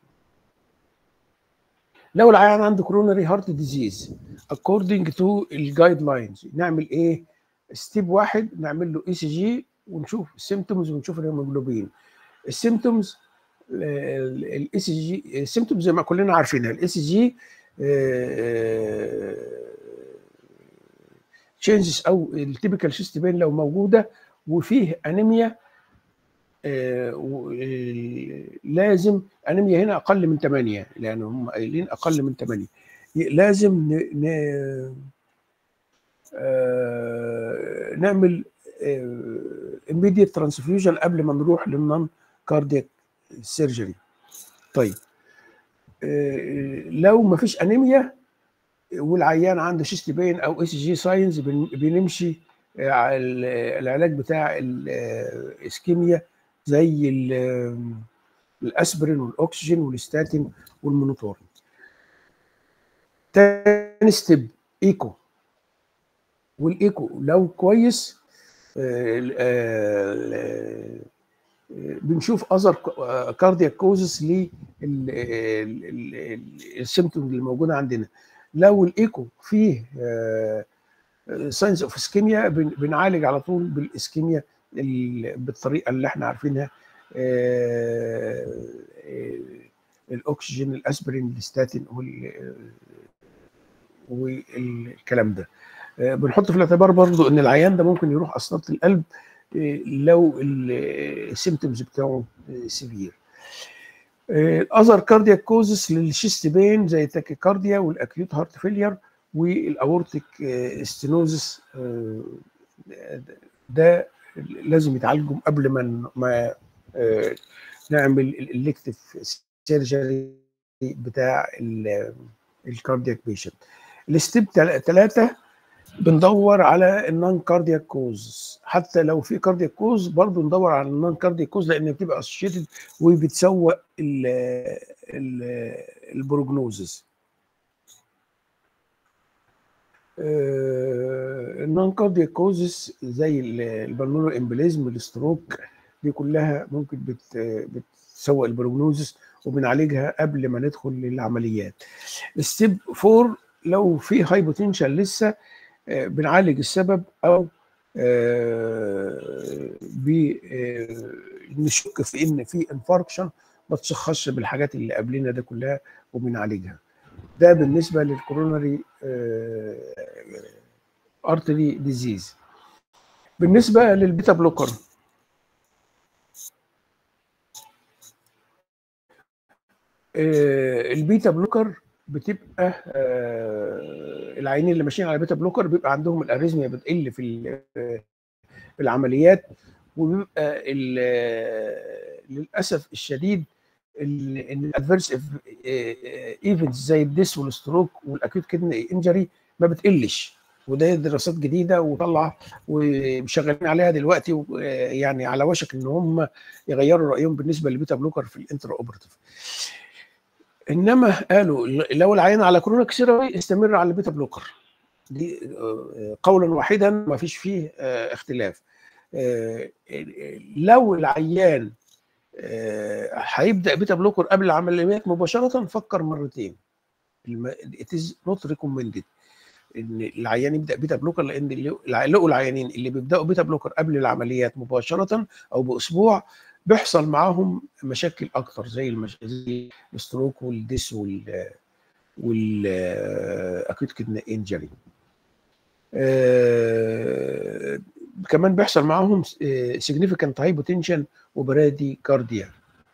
لو العيان عنده كوروناري هارت ديزيز according to الجايد لاينز نعمل ايه؟ ستيب واحد نعمل له اي سي جي ونشوف السيمتومز ونشوف الهيموجلوبين السيمتومز الاي سي جي السيمتومز زي ما كلنا عارفينها الاي سي جي تشينجز او التيبيكال شيست بين لو موجوده وفيه انيميا آه، و- آه، لازم انيميا هنا اقل من 8 لان هم قايلين اقل من 8 لازم ن... ن... آه، نعمل immediate ترانسفيوجن قبل ما نروح للنون كاردياك سيرجري طيب آه، لو ما فيش انيميا والعيان عنده شيست بين او اس جي ساينز بنمشي آه، على ال- العلاج بتاع الاسكيميا زي ال- الاسبرين والاكسجين والستاتين والمونوتورين تاني ستيب ايكو والايكو لو كويس آه، آه، آه، بنشوف اذر كاردياك كوزس للسيمتوم اللي موجوده عندنا لو الايكو فيه ساينز اوف اسكيميا بنعالج على طول بالاسكيميا ال- بالطريقه اللي احنا عارفينها آه، آه، الاكسجين الاسبرين الستاتين وال- والكلام ده آه، بنحط في الاعتبار برضو ان العيان ده ممكن يروح اسطره القلب آه، لو السيمتومز بتاعه سيفير الاذر كاردياك كوزس للشيست بين زي التاكيكارديا والاكيوت هارت فيلير والاورتيك ستينوزس ده لازم يتعالجوا قبل ما ما آه، نعمل الالكتيف سيرجري بتاع الكاردياك بيشنت الستيب ثلاثة بندور على النون كاردياك كوز حتى لو في كاردياك كوز برضه ندور على النون كاردياك كوز لان بتبقى اسوشيتد وبتسوق البروجنوزز النون كاردياك كوزز زي البلمونر امبليزم الستروك دي كلها ممكن بت بتسوق البروجنوزس وبنعالجها قبل ما ندخل للعمليات الستيب 4 لو في هايبوتنشال لسه آه، بنعالج السبب او بنشك في ان في انفاركشن ما تشخصش بالحاجات اللي قبلنا ده كلها وبنعالجها ده بالنسبه للكوروناري ارتري ديزيز بالنسبه للبيتا بلوكر آه، البيتا بلوكر بتبقى آه، العيانين اللي ماشيين على بيتا بلوكر بيبقى عندهم الاريزميا بتقل في ال- في العمليات وبيبقى ال- للاسف الشديد ال- ان الادفيرس ايفنتس زي الديس والستروك والاكيوت كدني انجري ما بتقلش وده دراسات جديده وطلع وشغالين عليها دلوقتي ويعني على وشك ان هم يغيروا رايهم بالنسبه للبيتا بلوكر في الانترا اوبراتيف انما قالوا لو العيان على كورونا كسيروي استمر على البيتا بلوكر دي آه، قولا واحدا ما فيش فيه آه، اختلاف آه، لو العيان آه، هيبدا بيتا بلوكر قبل العمليات مباشره فكر مرتين it is not recommended ان العيان يبدا بيتا بلوكر لان اللي لقوا العيانين اللي بيبداوا بيتا بلوكر قبل العمليات مباشره او باسبوع بيحصل معاهم مشاكل اكتر زي المش... زي الستروك والديس وال والاكيوت كدني انجري آه... كمان بيحصل معاهم سيجنيفيكانت هايبوتنشن وبرادي كارديا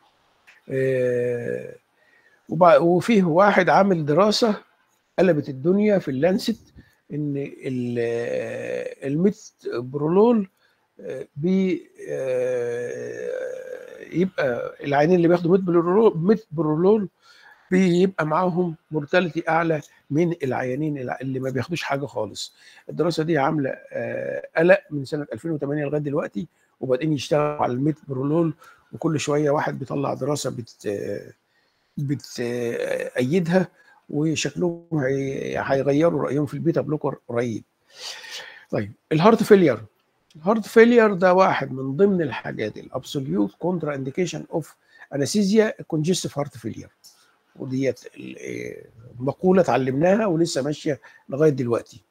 آه... وبع... وفيه واحد عامل دراسه قلبت الدنيا في اللانست ان ال- الميت برولول آه، بي آه، يبقى العيانين اللي بياخدوا ميت برولول ميت برولول بيبقى معاهم مورتاليتي اعلى من العيانين اللي ما بياخدوش حاجه خالص الدراسه دي عامله آه، قلق من سنه 2008 لغايه دلوقتي وبادئين يشتغلوا على الميت برولول وكل شويه واحد بيطلع دراسه بت آه، بتأيدها وشكلهم هي- هيغيروا رايهم في البيتا بلوكر قريب. طيب الهارت فيلير هارت فيلير ده واحد من ضمن الحاجات الابسوليوت كونترا انديكيشن اوف انستيزيا كونجستيف هارت فيلير وديت ال- مقوله اتعلمناها ولسه ماشيه لغايه دلوقتي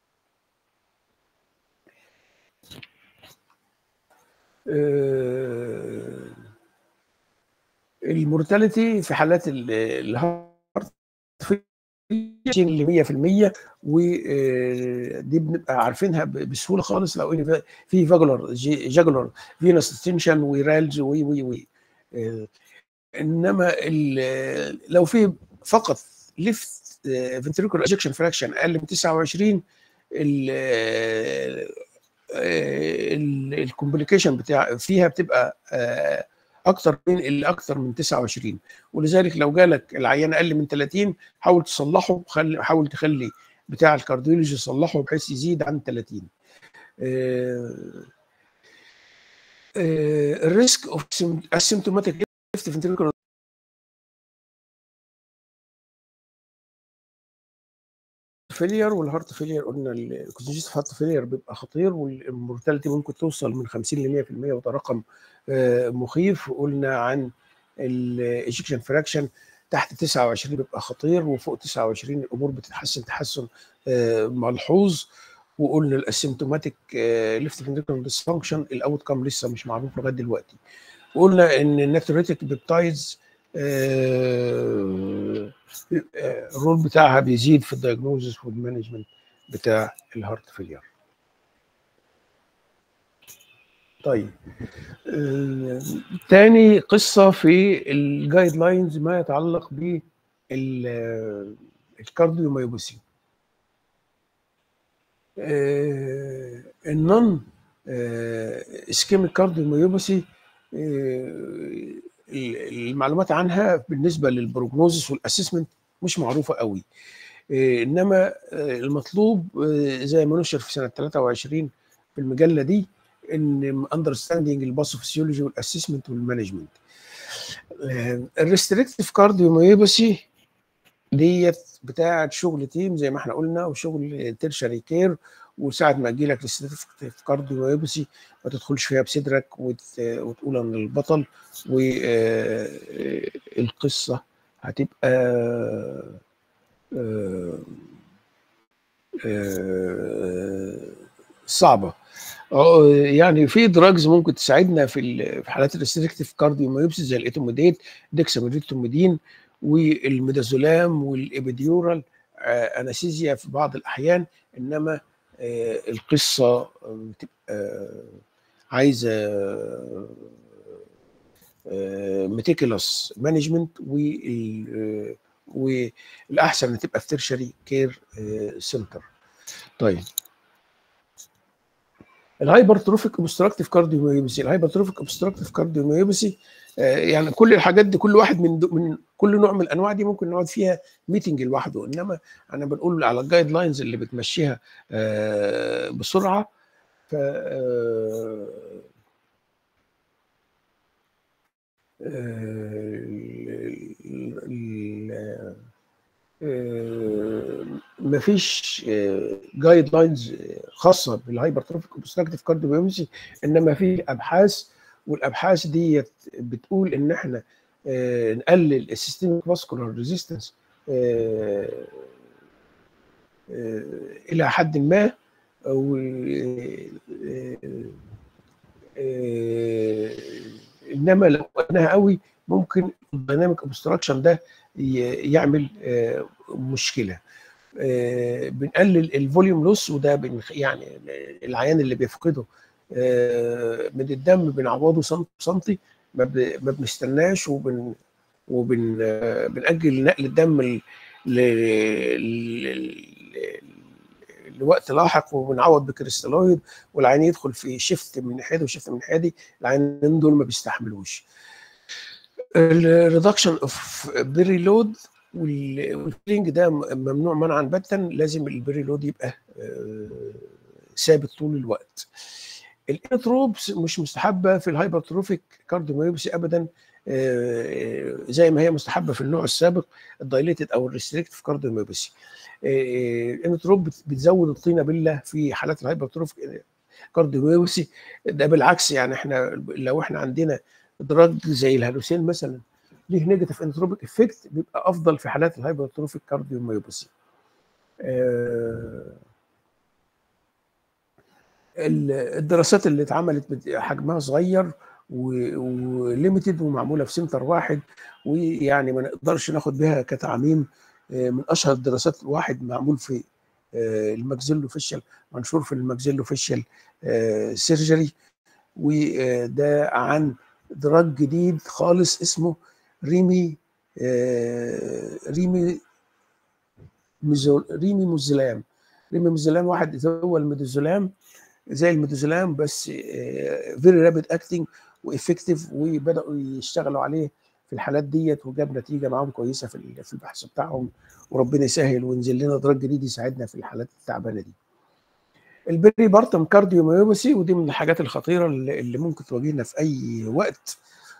آه، المورتاليتي في حالات ال- الهارت فيلير ل 100% ودي بنبقى عارفينها ب- بسهوله خالص لو ان في- في فاجولار جاجولار فينوس ستنشن ورالز وي وي وي آه، انما ال- لو في فقط ليفت فنتريكول اجكشن فراكشن اقل من 29 الكومبليكيشن بتاع فيها بتبقى آه، اكتر من اللي اكتر من 29 ولذلك لو جالك العيان اقل من 30 حاول تصلحه خلي حاول تخلي بتاع الكارديولوجي يصلحه بحيث يزيد عن 30 الريسك اوف اسيمتوماتيك ليفت فنتريكولار فيلير والهارت فيلير قلنا الكونجستيف هارت فيلير بيبقى خطير والمورتاليتي ممكن توصل من 50 ل 100% وده رقم آه، مخيف وقلنا عن الايجكشن فراكشن تحت 29 بيبقى خطير وفوق 29 الامور بتتحسن تحسن آه، ملحوظ وقلنا الاسيمتوماتيك ليفت فنتريكولار ديسفانكشن الاوت كام لسه مش معروف لغايه دلوقتي وقلنا ان الناتريتك بيبتايدز الرول بتاعها بيزيد في الدايجنوزس والمانجمنت بتاع الهارت فيلير طيب آه، تاني قصة في الجايد لاينز ما يتعلق ب الكارديوميوباثي النون اسكيميك كارديوميوباثي المعلومات عنها بالنسبه للبروجنوزس والاسسمنت مش معروفه قوي آه، انما آه، المطلوب آه، زي ما نشر في سنه 23 في المجله دي ان اندرستاندينج الباثوفيسيولوجي والاسسمنت والمانجمنت الريستريكتيف كارديوميوباثي ديت بتاعه شغل تيم زي ما احنا قلنا وشغل تيرشري كير وساعة ما تجي لك ريستريكتيف كارديوميوباثي ما تدخلش فيها بصدرك وت... وتقول انا البطل والقصه هتبقى آه، آه، صعبه آه، يعني في دراجز ممكن تساعدنا في ال- في حالات الريستريكتيف كارديوميوبسي زي الايتوميديت ديكساميثيوميدين والميدازولام والابيديورال آه، انستيزيا في بعض الاحيان انما آه، القصه بتبقى عايزه ميتيكولوس مانجمنت والاحسن ان تبقى في ترشري كير سنتر طيب الهايبرتروفيك اوبستراكتيف كارديوميوباثي الهايبرتروفيك اوبستراكتيف كارديوميوباثي يعني كل الحاجات دي كل واحد من دو- من كل نوع من الانواع دي ممكن نقعد فيها ميتنج لوحده انما انا بنقول على الجايد لاينز اللي بتمشيها آه، بسرعه ف آه، مفيش جايد لاينز خاصه بالهايبرتروفيك اوبستراكتيف كارديوميوباثي انما في ابحاث والابحاث ديت بتقول ان احنا آه، نقلل السيستميك فاسكولار ريزيستنس الى حد ما و آه، انما لو قلناها قوي ممكن الديناميك اوبستراكشن ده ي- يعمل آه، مشكله آه، بنقلل الفوليوم لوس وده بنخ- يعني العيان اللي بيفقده آه، من الدم بنعوضه سنتي سنتي ما ب- ما بنستناش وبن وبن آه، بنأجل نقل الدم ل- ل- ل- لوقت لاحق وبنعوض بكريستالويد والعين يدخل في شيفت من حادي وشيفت من حادي العينين دول ما بيستحملوش الريدكشن اوف بيري لود والفيلينج ده ممنوع منعا باتا لازم البيري لود يبقى آه، ثابت طول الوقت الانتروبس مش مستحبه في الهايبرتروفيك كارديوميوباثي ابدا آه، زي ما هي مستحبه في النوع السابق الدايليتد او الريستريكتيف كارديوميوباثي الانتروب بتزود الطينه بله في حالات الهايبرتروفيك كارديوميوباثي ده بالعكس يعني احنا لو احنا عندنا دراج زي الهالوسين مثلا ليه نيجاتيف انتروبيك افكت بيبقى افضل في حالات الهايبرتروفيك كارديوميوباثي آه الدراسات اللي اتعملت حجمها صغير وليميتد ومعموله في سنتر واحد ويعني ما نقدرش ناخد بها كتعميم من اشهر الدراسات واحد معمول في الماكسيلو فيشل منشور في الماكسيلو فيشل سيرجري وده عن دراج جديد خالص اسمه ريمي ريمي ميزول ريمي موزلام ريمي موزلام واحد هو الميدوزولام زي الميدوزولام بس فيري رابيد اكتنج وافكتيف وبداوا يشتغلوا عليه في الحالات ديت وجاب نتيجه معاهم كويسه في في البحث بتاعهم وربنا يسهل وينزل لنا دراج جديد يساعدنا في الحالات التعبانه دي. البري بارتم كارديوميوباثي ودي من الحاجات الخطيره اللي ممكن تواجهنا في اي وقت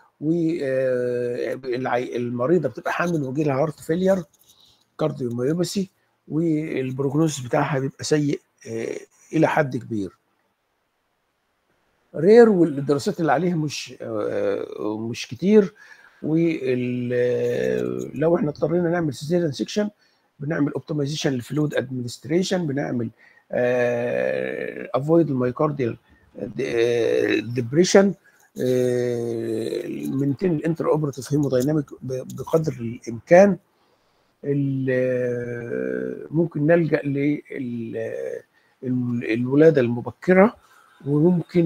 والمريضه بتبقى حامل ويجي لها هارت فيلير كارديوميوباثي والبروجنوز بتاعها بيبقى سيء الى حد كبير. رير والدراسات اللي عليها مش مش كتير ولو احنا اضطرينا نعمل سيزيريان سيكشن بنعمل اوبتمايزيشن للفلويد ادمنستريشن بنعمل افويد المايكارديال ديبريشن منتين الانتر اوبراتيف هيمودايناميك بقدر الامكان ممكن نلجا للولاده المبكره وممكن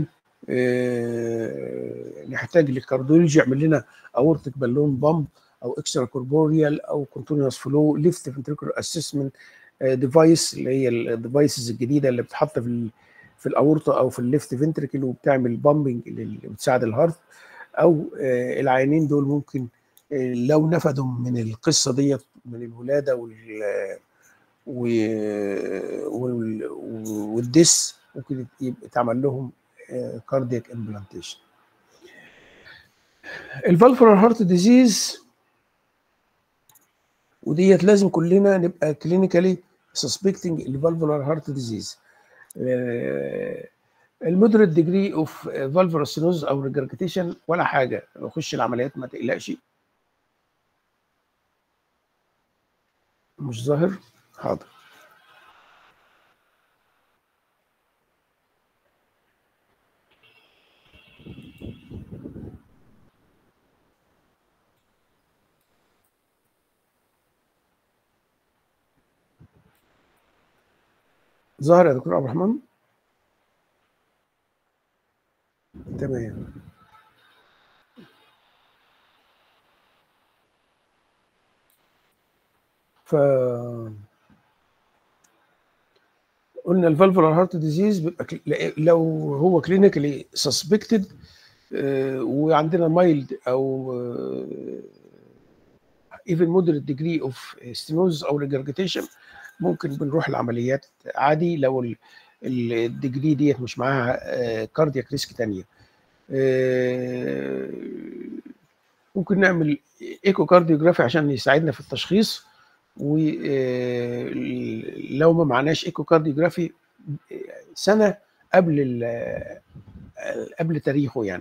نحتاج للكارديولوجي يعمل لنا اورتيك بالون بامب او اكسترا كوربوريال او كونتينوس فلو ليفت فنتريكولار اسسمنت ديفايس اللي هي الديفايسز الجديده اللي بتتحط في في الاورطه او في الليفت فنتريكل وبتعمل بامبنج اللي بتساعد الهارت او العينين دول ممكن لو نفدوا من القصه ديت من الولاده وال والدس ممكن يبقى تعمل لهم كاردياك امبلانتيشن الفالفولار هارت ديزيز وديت لازم كلنا نبقى كلينيكالي سسبكتنج الفالفولار هارت ديزيز المودريت ديجري اوف فالفولار ستينوز او ريجرجيتيشن ولا حاجه خش العمليات ما تقلقش مش ظاهر حاضر ظاهر يا دكتور عبد الرحمن تمام ف قلنا الفالفولار هارت ديزيز بيبقى لو هو كلينيكالي سسبكتد وعندنا مايلد او ايفن مودريت ديجري اوف ستينوز او ريجرجيتيشن ممكن بنروح العمليات عادي لو الديجري ديت مش معاها كاردياك ريسك تانية ممكن نعمل ايكو كارديوجرافي عشان يساعدنا في التشخيص ولو ما معناش ايكو كارديوجرافي سنه قبل قبل تاريخه يعني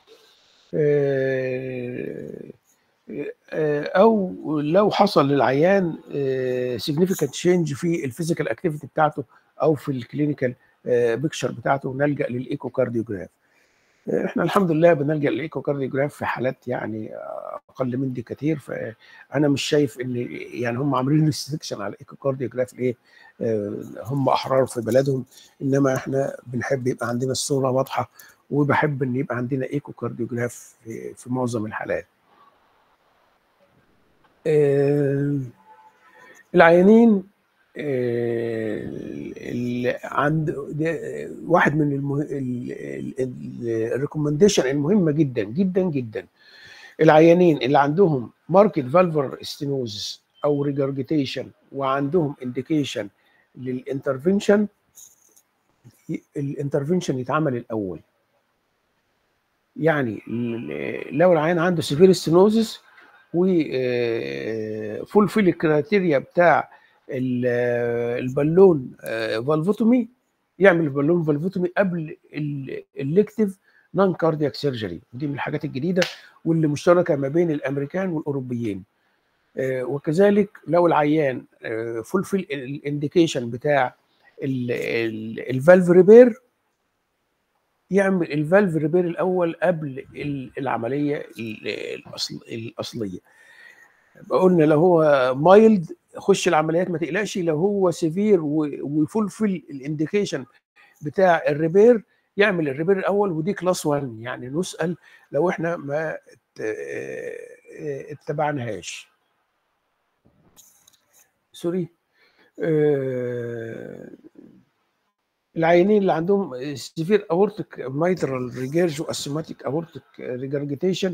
او لو حصل للعيان significant change في الفيزيكال اكتيفيتي بتاعته او في الكلينيكال بيكتشر بتاعته نلجا للايكو كارديوجراف احنا الحمد لله بنلجا للايكو كارديوجراف في حالات يعني اقل من دي كتير فانا مش شايف ان يعني هم عاملين ريستريكشن على الايكو كارديوجراف ليه هم احرار في بلدهم انما احنا بنحب يبقى عندنا الصوره واضحه وبحب ان يبقى عندنا ايكو كارديوجراف في, في معظم الحالات آه العيانين آه اللي عند واحد من الريكومنديشن المهمه جدا جدا جدا العيانين اللي عندهم ماركت فالفر ستينوزس او ريجرجيتيشن وعندهم انديكيشن للانترفنشن الانترفنشن يتعمل الاول يعني لو العيان عنده سيفير ستينوزس وفولفيل الكريتيريا بتاع البالون فالفوتومي يعمل بالون فالفوتومي قبل الالكتيف نون كاردياك سيرجري دي من الحاجات الجديده واللي مشتركه ما بين الامريكان والاوروبيين آه، وكذلك لو العيان فولفيل الانديكيشن بتاع الفالف ريبير يعمل الفالف ريبير الاول قبل ال- العمليه ال- الأصل الاصليه قلنا لو هو مايلد خش العمليات ما تقلقش لو هو سيفير وفولفيل الانديكيشن بتاع الريبير يعمل الريبير الاول ودي كلاس 1 يعني نسال لو احنا ما ات- اه- اتبعناهاش سوري آه، العيانين اللي عندهم سيفير اورتيك مايترال ريجيرج واسيماتيك اورتيك ريجرجيتيشن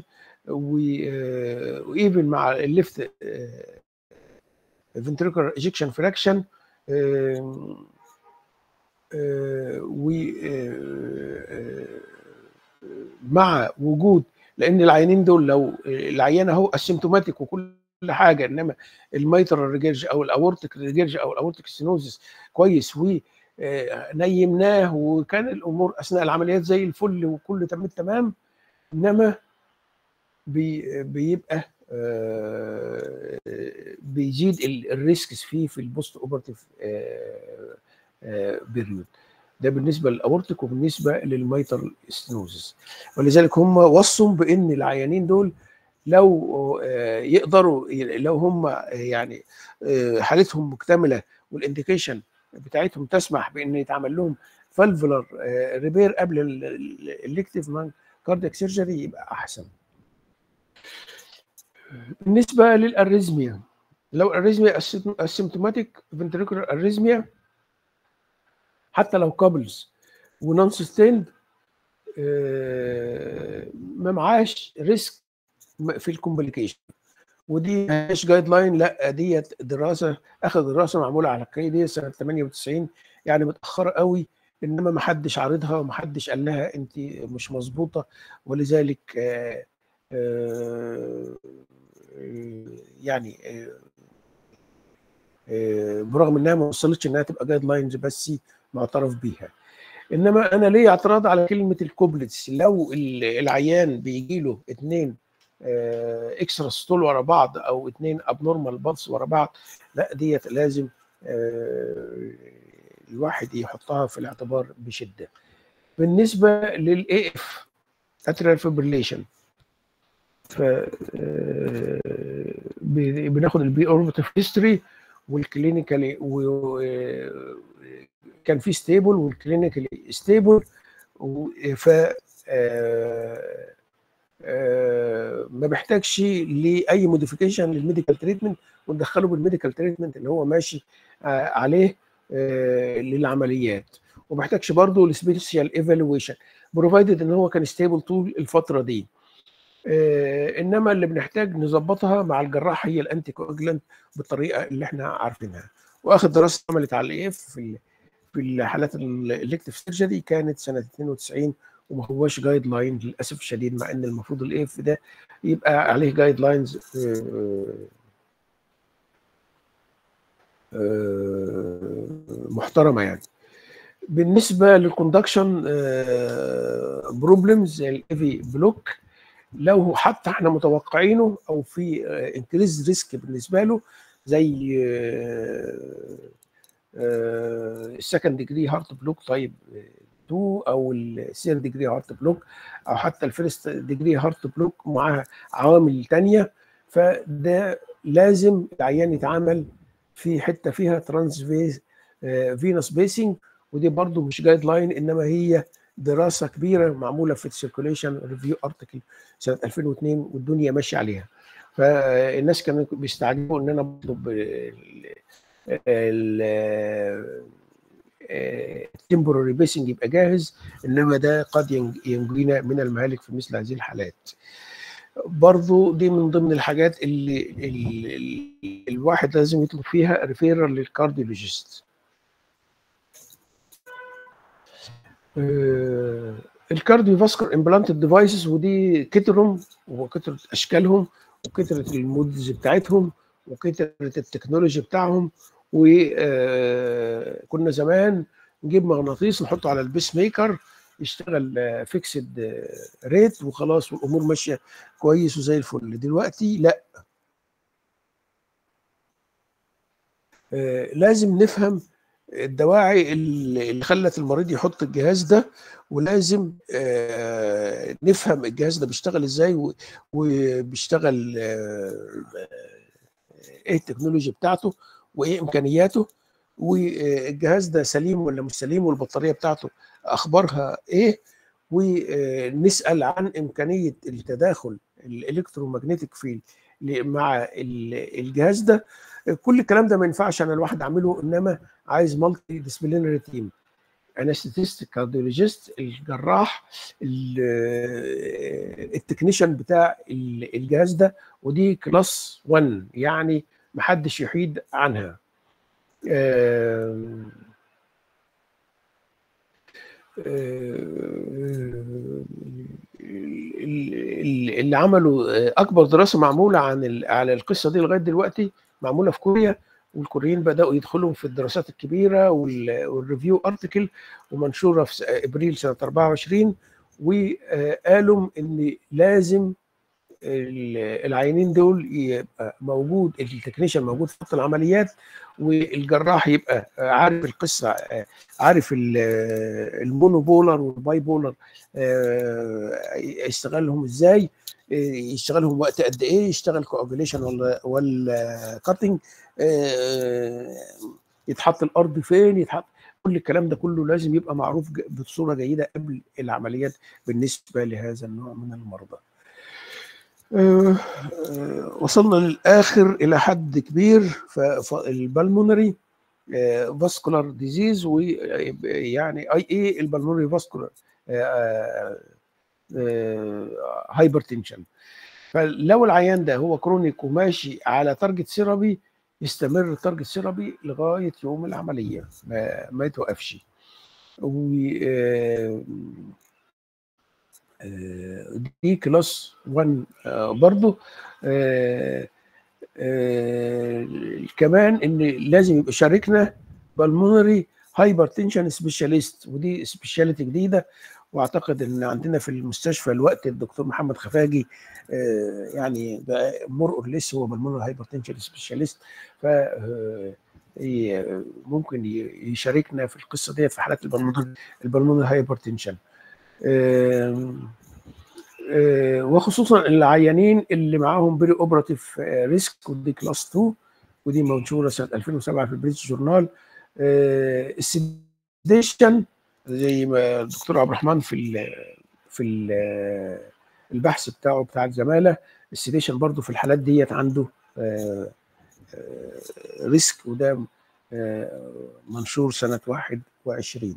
وايفن مع الليفت فنتريكولار ايجكشن فراكشن و آه، مع وجود لان العيانين دول لو العيان اهو اسيمتوماتيك وكل حاجه انما الميترال ريجيرج او الاورتيك ريجيرج او الاورتيك ستينوزس كويس و آه، نيمناه وكان الامور اثناء العمليات زي الفل وكل تمام تمام انما بي بيبقى آه، بيزيد ال- الريسكس فيه في البوست اوبرتيف بيريود ده بالنسبه للاورتيك وبالنسبه للميترال ستينوزس ولذلك هم وصوا بان العيانين دول لو آه، يقدروا لو هم آه، يعني آه، حالتهم مكتمله والانديكيشن بتاعتهم تسمح بان يتعمل لهم فالفولار ريبير قبل الالكتيف مان كاردياك سيرجري يبقى احسن. بالنسبه للاريزميا لو الاريزميا اسيمتوماتيك فنتريكولار اريزميا حتى لو كابلز ونون سستيند ما معاش ريسك في الكومبليكيشن ودي مش جايد لاين لا ديت دراسه اخر دراسه معموله على الكي دي سنه 98 يعني متاخره قوي انما ما حدش عارضها وما حدش قال لها انت مش مظبوطه ولذلك آه، آه، يعني آه، آه، برغم انها ما وصلتش انها تبقى جايد لاينز بس معترف بيها انما انا ليه اعتراض على كلمه الكوبلتس لو ال- العيان بيجي له اثنين اكسترا ستول ورا بعض او اثنين ابنورمال بالس ورا بعض لا ديت لازم آه، الواحد يحطها في الاعتبار بشده بالنسبه للاي اف اتريال فيبريليشن ف آه، ب- بناخد البي اوربيتال هيستوري والكلينيكالي كان في ستيبل والكلينيكالي ستيبل ف آه، آه، ما بيحتاجش لاي موديفيكيشن للميديكال تريتمنت وندخله بالميديكال تريتمنت اللي هو ماشي آه، عليه آه، للعمليات وما بيحتاجش برضه لسبيشال ايفالويشن بروفايدد ان هو كان ستيبل طول الفتره دي آه، انما اللي بنحتاج نظبطها مع الجراح هي الانتي كواجلانت بالطريقه اللي احنا عارفينها واخر دراسه عملت على الاي اف في ال- في الحالات الالكتيف سيرجري كانت سنه 92 وما هوش جايد لاين للاسف الشديد مع ان المفروض الاي اف ده يبقى عليه جايد لاينز محترمه يعني بالنسبه للكوندكشن بروبلمز زي الايفي بلوك لو حتى احنا متوقعينه او في انكريز ريسك بالنسبه له زي السكند ديجري هارت بلوك طيب 2 او الثيرد ديجري هارت بلوك او حتى الفيرست ديجري هارت بلوك مع عوامل تانية فده لازم العيان يتعامل في حته فيها ترانس فينوس بيسنج ودي برضو مش جايد لاين انما هي دراسه كبيره معموله في السيركوليشن ريفيو ارتكل سنه 2002 والدنيا ماشيه عليها فالناس كانوا بيستعجبوا ان انا بطلب التمبوراري بيسنج يبقى جاهز انما ده قد ينج- ينجينا من المهالك في مثل هذه الحالات برضو دي من ضمن الحاجات اللي, اللي, اللي الواحد لازم يطلب فيها ريفيرال للكارديولوجيست الكارديو فاسكر امبلانتد ديفايسز ودي كترهم وكترت اشكالهم وكترت المودز بتاعتهم وكترت التكنولوجي بتاعهم وكنا زمان نجيب مغناطيس نحطه على البيس ميكر يشتغل فيكسد ريت وخلاص والامور ماشيه كويس وزي الفل دلوقتي لا آه، لازم نفهم الدواعي اللي اللي خلت المريض يحط الجهاز ده ولازم آه، نفهم الجهاز ده بيشتغل ازاي و- وبيشتغل آه، ايه التكنولوجي بتاعته وايه امكانياته والجهاز ده سليم ولا مش سليم والبطاريه بتاعته اخبارها ايه ونسال عن امكانيه التداخل الالكترومagnetic فيلد مع ال- الجهاز ده كل الكلام ده ما ينفعش انا الواحد اعمله انما عايز مالتي ديسبلينري تيم انستيست كارديولوجيست الجراح ال- التكنيشن بتاع ال- الجهاز ده ودي كلاس 1 يعني محدش يحيد عنها آم، آم، ال- اللي عملوا اكبر دراسه معموله عن ال- على القصه دي لغايه دلوقتي معموله في كوريا والكوريين بداوا يدخلوا في الدراسات الكبيره وال- والريفيو ارتكل ومنشوره في س- ابريل سنه 24 وقالوا ان لازم ال- العيانين دول يبقى موجود التكنيشن موجود في خط العمليات والجراح يبقى عارف القصه عارف ال- المونوبولر والباي بولر آه، يشتغلهم ازاي آه، يشتغلهم وقت قد ايه يشتغل كواجوليشن ولا ولا كاتنج يتحط الارض فين يتحط كل الكلام ده كله لازم يبقى معروف ج- بصوره جيده قبل العمليات بالنسبه لهذا النوع من المرضى آه، آه، وصلنا للاخر الى حد كبير فالبلمونري فاسكولار ديزيز ويعني اي ايه البلمونري فاسكولار هايبرتنشن فلو العيان ده هو كرونيك وماشي على تارجت سيرابي يستمر التارجت سيرابي لغايه يوم العمليه ما, ما يتوقفش و آه، آه، دي كلاس 1 آه، برضو آه، آه، كمان ان لازم يبقى شاركنا بالمونري هايبرتنشن سبيشاليست ودي سبيشاليتي جديده واعتقد ان عندنا في المستشفى الوقت الدكتور محمد خفاجي آه، يعني بقى مور اور ليس هو بالمونري هايبرتنشن سبيشاليست ف آه، ي- ممكن ي- يشاركنا في القصه ديت في حالات البلمونري البلمونري هايبرتنشن آم، آه، وخصوصا العيانين اللي معاهم بري اوبراتيف ريسك ودي كلاس 2 ودي منشوره سنه 2007 في البريتش جورنال السيديشن زي ما الدكتور عبد الرحمن في ال في ال البحث بتاعه بتاع الزماله السيديشن برضو في الحالات ديت عنده آه، آه، ريسك وده آه، منشور سنه 21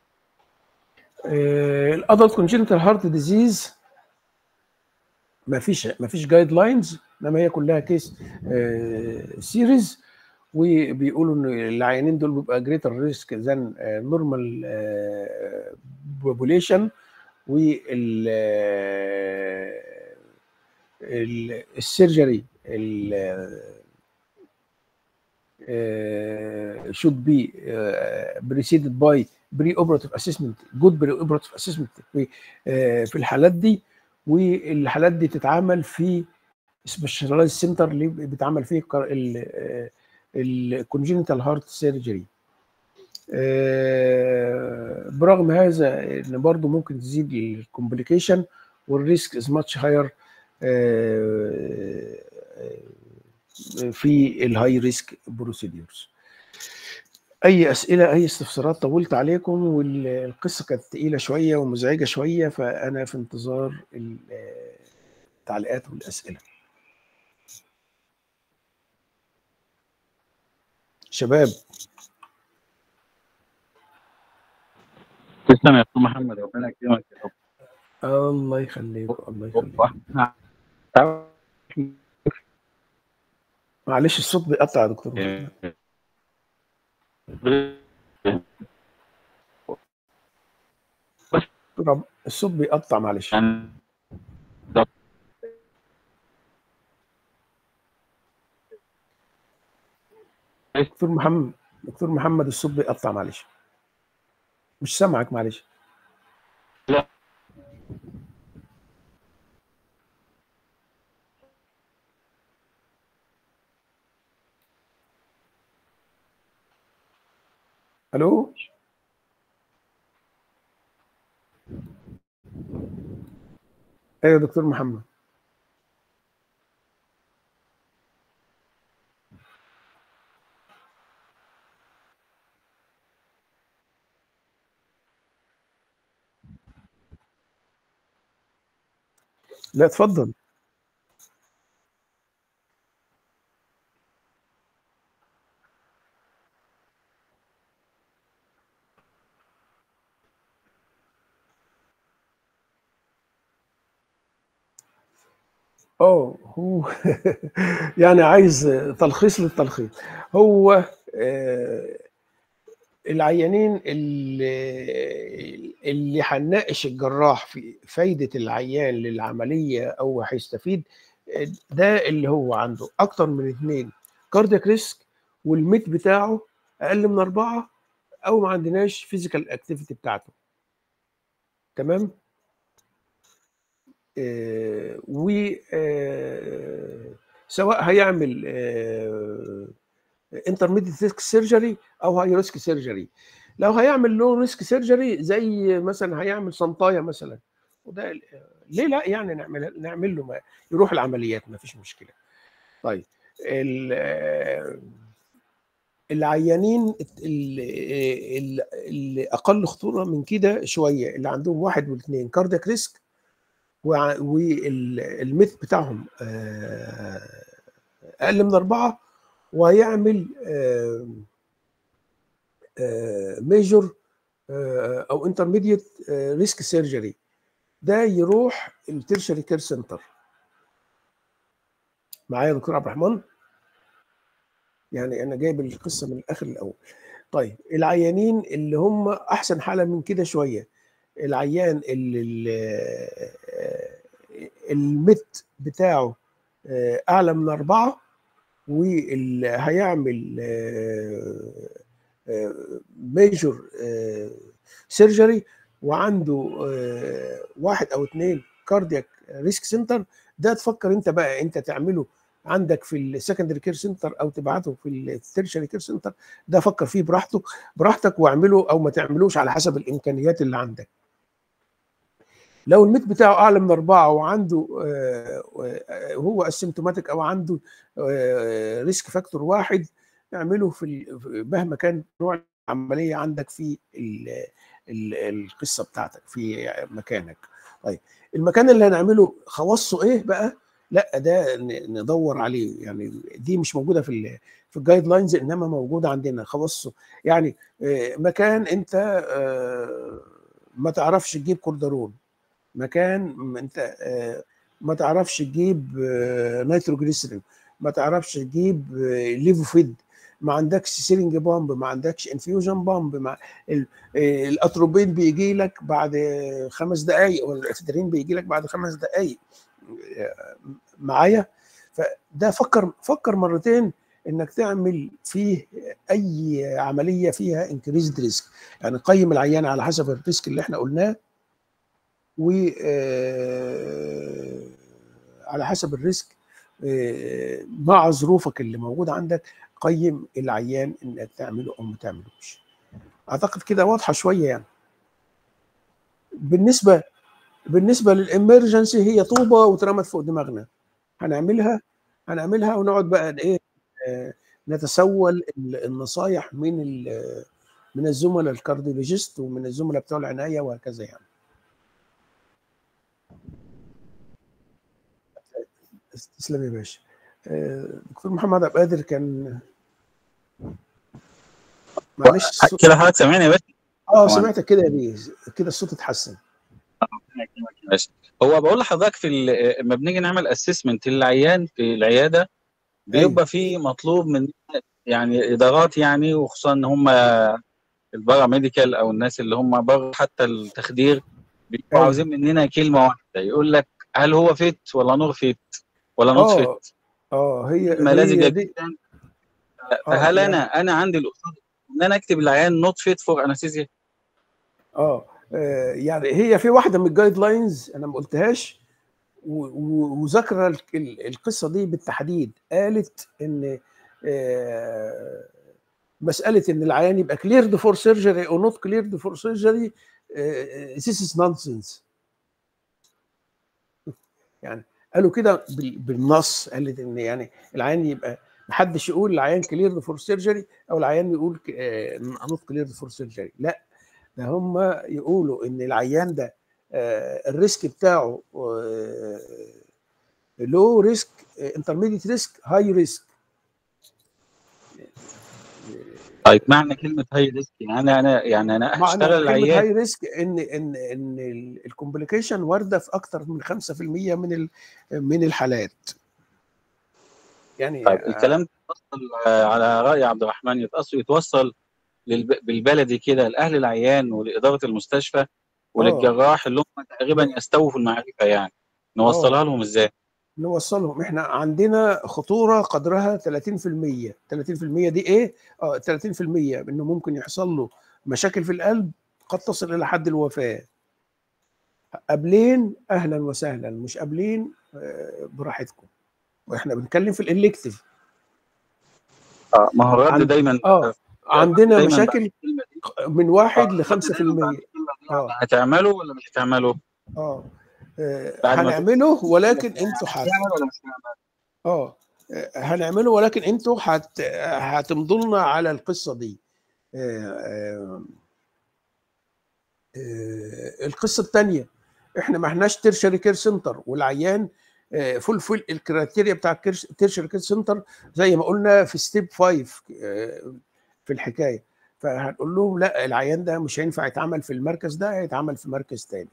الادلت كونجنتال هارت ديزيز ما فيش ما فيش جايد لاينز انما هي كلها كيس سيريز وبيقولوا ان العيانين دول بيبقى جريتر ريسك ذان نورمال بوبوليشن وال السيرجري should be uh, preceded by pre-operative assessment good pre-operative assessment في آه، في الحالات دي والحالات دي تتعامل في سبيشالايز سنتر اللي بيتعمل فيه الكونجنتال هارت سيرجري برغم هذا ان برضه ممكن تزيد الكومبليكيشن والريسك از ماتش هاير في الهاي ريسك بروسيديورز اي اسئله اي استفسارات طولت عليكم والقصه كانت تقيله شويه ومزعجه شويه فانا في انتظار التعليقات والاسئله شباب تسلم يا استاذ محمد ربنا يكرمك يا رب الله يخليك الله يخليك واحنا معلش الصوت بيقطع يا دكتور رب الصوت بيقطع معلش يعني دكتور محمد دكتور محمد الصوت بيقطع معلش مش سامعك معلش لا. الو ايوه دكتور محمد لا اتفضل اه هو يعني عايز تلخيص للتلخيص هو آه، العيانين اللي اللي هنناقش الجراح في فايدة العيان للعملية أو هيستفيد آه، ده اللي هو عنده أكتر من اثنين كاردياك ريسك والميت بتاعه أقل من أربعة أو ما عندناش فيزيكال اكتيفيتي بتاعته تمام؟ آه، و آه، سواء هيعمل انترميديت ريسك سيرجري او هاي ريسك سيرجري لو هيعمل لو ريسك سيرجري زي مثلا هيعمل سنطايه مثلا وده ال- ليه لا يعني نعمل نعمل له ما يروح العمليات ما فيش مشكله طيب ال- العيانين اللي, اللي اقل خطوره من كده شويه اللي عندهم واحد والاثنين كاردياك ريسك والميث بتاعهم آه، اقل من اربعه وهيعمل ميجور او انترميديت ريسك سيرجري ده يروح الترشري كير سنتر معايا يا دكتور عبد الرحمن يعني انا جايب القصه من الاخر الاول طيب العيانين اللي هم احسن حاله من كده شويه العيان اللي ال- المت بتاعه آه، اعلى من اربعه واللي هيعمل ميجور سيرجري وعنده آه، واحد او اثنين كاردياك ريسك سنتر ده تفكر انت بقى انت تعمله عندك في السكندري كير سنتر او تبعته في التيرشري كير سنتر ده فكر فيه براحتك براحتك واعمله او ما تعملوش على حسب الامكانيات اللي عندك لو الميت بتاعه اعلى من اربعه وعنده آه، آه، هو اسيمتوماتيك او عنده ريسك فاكتور واحد اعمله في ال- مهما كان نوع العمليه عندك في ال- ال- القصه بتاعتك في مكانك طيب المكان اللي هنعمله خواصه ايه بقى لا ده ن- ندور عليه يعني دي مش موجوده في ال في الجايد لاينز انما موجوده عندنا خواصه يعني آه، مكان انت آه، ما تعرفش تجيب كوردرون مكان م- انت آه، ما تعرفش تجيب آه، نيتروجليسرين ما تعرفش تجيب آه، ليفوفيد ما عندكش سيرنج بامب ما عندكش انفيوجن بامب مع ال- آه، الاتروبين بيجي لك بعد آه، خمس دقائق والافدرين بيجي لك بعد خمس دقائق آه، معايا فده فكر فكر مرتين انك تعمل فيه اي عمليه فيها انكريزد ريسك يعني قيم العيان على حسب الريسك اللي احنا قلناه و آه، على حسب الريسك آه، مع ظروفك اللي موجوده عندك قيم العيان انك تعمله او ما تعملوش اعتقد كده واضحه شويه يعني بالنسبه بالنسبه للامرجنسي هي طوبه واترمت فوق دماغنا هنعملها هنعملها ونقعد بقى ايه آه، نتسول ال- النصايح من ال- من الزملاء الكارديولوجيست ومن الزملاء بتوع العنايه وهكذا يعني تسلم يا باشا آه، دكتور محمد عبد القادر كان معلش الصوت كده حضرتك سامعني يا باشا اه سمعتك كده يا بيه كده الصوت اتحسن ماشي هو بقول لحضرتك في ال- لما بنيجي نعمل اسسمنت للعيان في العياده بيبقى في مطلوب من يعني ادارات يعني وخصوصا ان هم البارا ميديكال او الناس اللي هم بره حتى التخدير بيبقوا أيوة. عاوزين مننا كلمه واحده يقول لك هل هو فيت ولا نور فيت ولا نوت آه، فيت اه هي كلمه هي لزجه دي جدا آه، فهل يعني- انا انا عندي الاصول ان انا اكتب العيان نوت فيت فور انستيزيا اه آه، يعني هي في واحده من الجايد لاينز انا ما قلتهاش و- و- وذاكره ال- ال- القصه دي بالتحديد قالت ان آه، مساله ان العيان يبقى كليرد فور سيرجري او نوت كليرد فور سيرجري ذيس از نونسنس يعني قالوا كده بال- بالنص قالت ان يعني العيان يبقى محدش يقول العيان كليرد فور سيرجري او العيان يقول نوت كليرد فور سيرجري لا ده هم يقولوا ان العيان ده آه، الريسك بتاعه لو ريسك انترميديت ريسك هاي ريسك طيب معنى كلمه هاي ريسك يعني انا انا يعني انا معنى هشتغل كلمه العيان هاي ريسك ان ان ان الكومبليكيشن وارده في اكتر من 5% من ال- من الحالات يعني طيب الكلام ده يتوصل آه، على راي عبد الرحمن يتوصل يتوصل للب- بالبلدي كده لاهل العيان ولاداره المستشفى وللجراح اللي هم تقريبا يستووا في المعرفه يعني نوصلها لهم ازاي؟ نوصلهم احنا عندنا خطوره قدرها 30% 30% دي ايه؟ اه 30% انه ممكن يحصل له مشاكل في القلب قد تصل الى حد الوفاه قابلين اهلا وسهلا مش قابلين آه، براحتكم واحنا بنتكلم في الالكتيف اه ما هو الرد عند- دايما اه عندنا دايماً مشاكل بعد الكلمة دي، من واحد آه، ل الرد دايماً بعد 5% الكلمة دي، اه هتعملوا ولا مش هتعملوا؟ اه آه، بعد ما هنعمله ولكن انتوا حت هتعمل ولا مش هتعمل؟ اه آه، هنعمله ولكن انتوا هت هتمضوا لنا على القصه دي آه، آه، آه، القصه الثانيه احنا ما احناش تيرشري كير سنتر والعيان فول فول الكريتيريا بتاع التيرشري كير سنتر زي ما قلنا في ستيب 5 في الحكايه فهنقول لهم لا العيان ده مش هينفع يتعمل في المركز ده هيتعمل في مركز تاني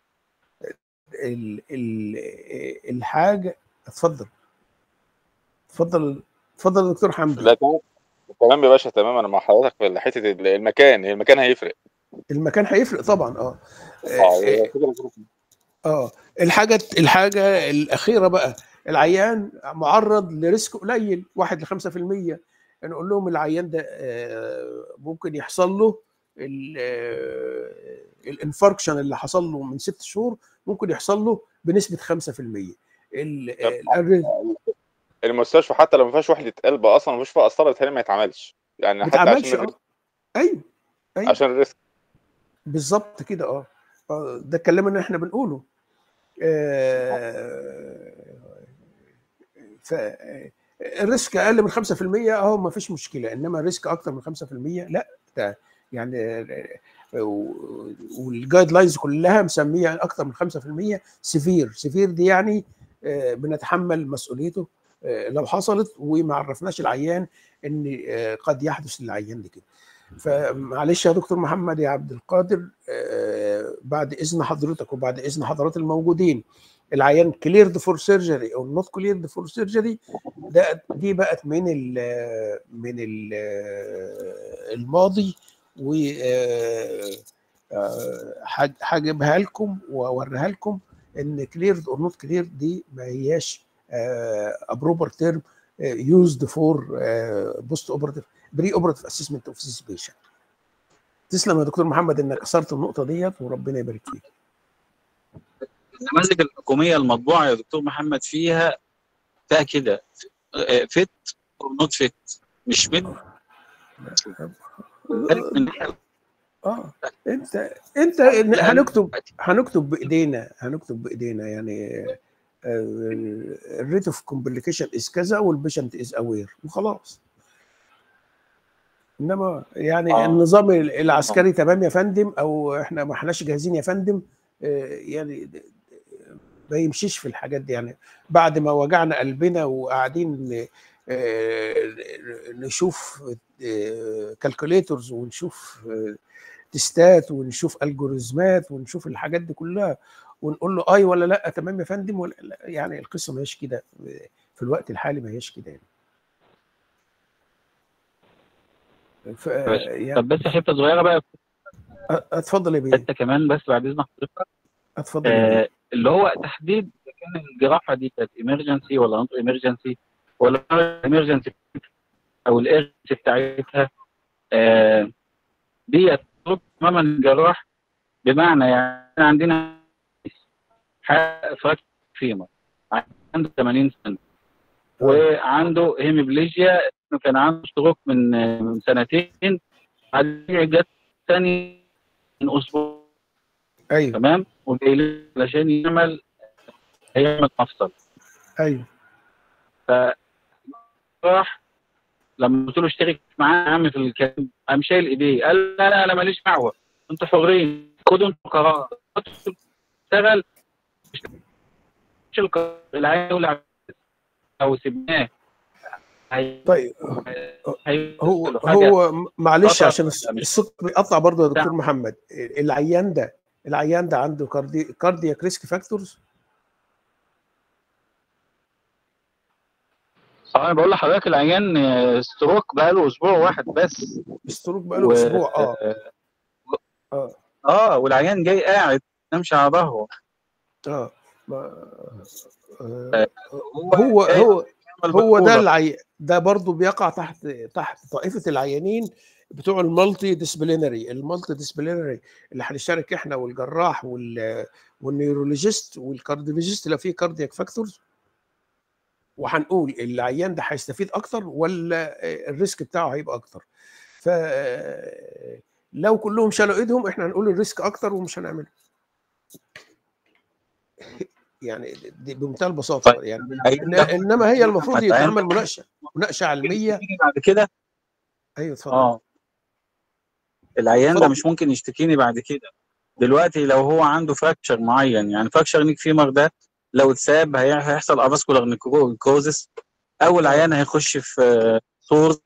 ال ال الحاجه اتفضل اتفضل اتفضل يا دكتور حمدي لا تمام تمام يا باشا تمام انا مع حضرتك في حته المكان المكان هيفرق المكان هيفرق طبعا اه اه اه, هي فكرة- آه. الحاجه الحاجه الاخيره بقى العيان معرض لريسك قليل 1 ل 5% نقول لهم العيان ده آه، ممكن يحصل له ال- آه، الانفاركشن اللي حصل له من ست شهور ممكن يحصل له بنسبه 5% ال- ال- المستشفى حتى لو ما فيهاش وحده قلب اصلا ما فيش فيها قسطره بتهيألي ما يتعملش يعني ما حتى تعملش عشان اه الريسك- ايوه ايوه عشان الريسك بالظبط كده اه آه، ده الكلام اللي احنا بنقوله آه، ف الريسك اقل من 5% اهو ما فيش مشكله انما الريسك اكتر من 5% لا ده يعني والجايد لاينز كلها مسميه اكتر من 5% سيفير سيفير دي يعني آه، بنتحمل مسؤوليته آه، لو حصلت وما عرفناش العيان ان آه، قد يحدث للعيان دي كده فمعلش يا دكتور محمد يا عبد القادر آه، بعد اذن حضرتك وبعد اذن حضرات الموجودين العيان كليرد فور سيرجري او نوت كليرد فور سيرجري ده دي بقت من ال من ال الماضي و آه، آه، هج- هجيبها لكم واوريها لكم ان كليرد اور نوت كليرد دي ما هياش ابروبر تيرم يوزد فور بوست اوبرتيف بري اوبرتيف اسسمنت اوف ذيس بيشنت تسلم يا دكتور محمد انك اثرت النقطه ديت وربنا يبارك فيك النماذج الحكوميه المطبوعه يا دكتور محمد فيها فيها كده فيت او نوت فيت مش فيت من ناحية اه انت انت هنكتب هنكتب بايدينا هنكتب بايدينا يعني الريت اوف كومبليكيشن از كذا والبيشنت از اوير وخلاص انما يعني آه. آه. النظام العسكري تمام يا فندم او احنا ما احناش جاهزين يا فندم آه، يعني ما يمشيش في الحاجات دي يعني بعد ما وجعنا قلبنا وقاعدين آه، نشوف كالكوليتورز ونشوف آه، تستات ونشوف الجوريزمات ونشوف الحاجات دي كلها ونقول له اي ولا لا تمام يا فندم ولا لا يعني القصه ما هيش كده في الوقت الحالي ما هيش كده يعني. ف... يعني طب بس حته صغيره بقى أ- اتفضل يا بيه حته كمان بس بعد اذن حضرتك اتفضل يا بيه آه اللي هو تحديد اذا كان الجراحه دي كانت ايمرجنسي ولا نوت ايمرجنسي ولا ايمرجنسي او الايرجنسي بتاعتها آه دي يطلب تماما الجراح بمعنى يعني عندنا فراكشر فيمر عنده 80 سنه وعنده هيموبليجيا انه كان عنده ستروك من من سنتين بعدين جت تاني من اسبوع ايوه تمام وجاي لي علشان يعمل هيعمل مفصل ايوه راح لما قلت له اشترك معانا يا عم في الكلام قام شايل ايديه قال لا لا انا ماليش دعوه انتوا حرين خدوا انتوا قرار اشتغل مش القرار العيال يولع او سيبناه هي- طيب هي- هو حاجة هو م- معلش قطع عشان الص- مش- الصوت بيقطع برضه يا دكتور نعم. محمد العيان ده العيان ده عنده كاردي كاردياك ريسك فاكتورز انا بقول لحضرتك العيان آه، ستروك بقى له اسبوع واحد بس ستروك بقاله و- اسبوع اه اه اه والعيان جاي قاعد نمشي على ظهره اه ما- آه، هو هو جاي هو يعمل هو ده بالأوضة. العي... ده برضه بيقع تحت تحت طائفه العيانين بتوع المالتي ديسبلينري المالتي ديسبلينري اللي هنشارك احنا والجراح وال والنيورولوجيست والكارديولوجيست لو في كاردياك فاكتورز وهنقول العيان ده هيستفيد اكتر ولا الريسك بتاعه هيبقى اكتر ف لو كلهم شالوا ايدهم احنا هنقول الريسك اكتر ومش هنعمله يعني دي بمنتهى البساطه طيب. يعني العيان إن- ده انما هي المفروض حتى يتعمل أنت- مناقشه مناقشه علميه يشتكيني بعد كده ايوه اتفضل اه العيان ده اتفضل. مش ممكن يشتكيني بعد كده دلوقتي لو هو عنده فراكشر معين يعني فراكشر نيك فيمر ده لو اتساب هي- هيحصل افاسكولار نيكروزس اول عيان هيخش في سورس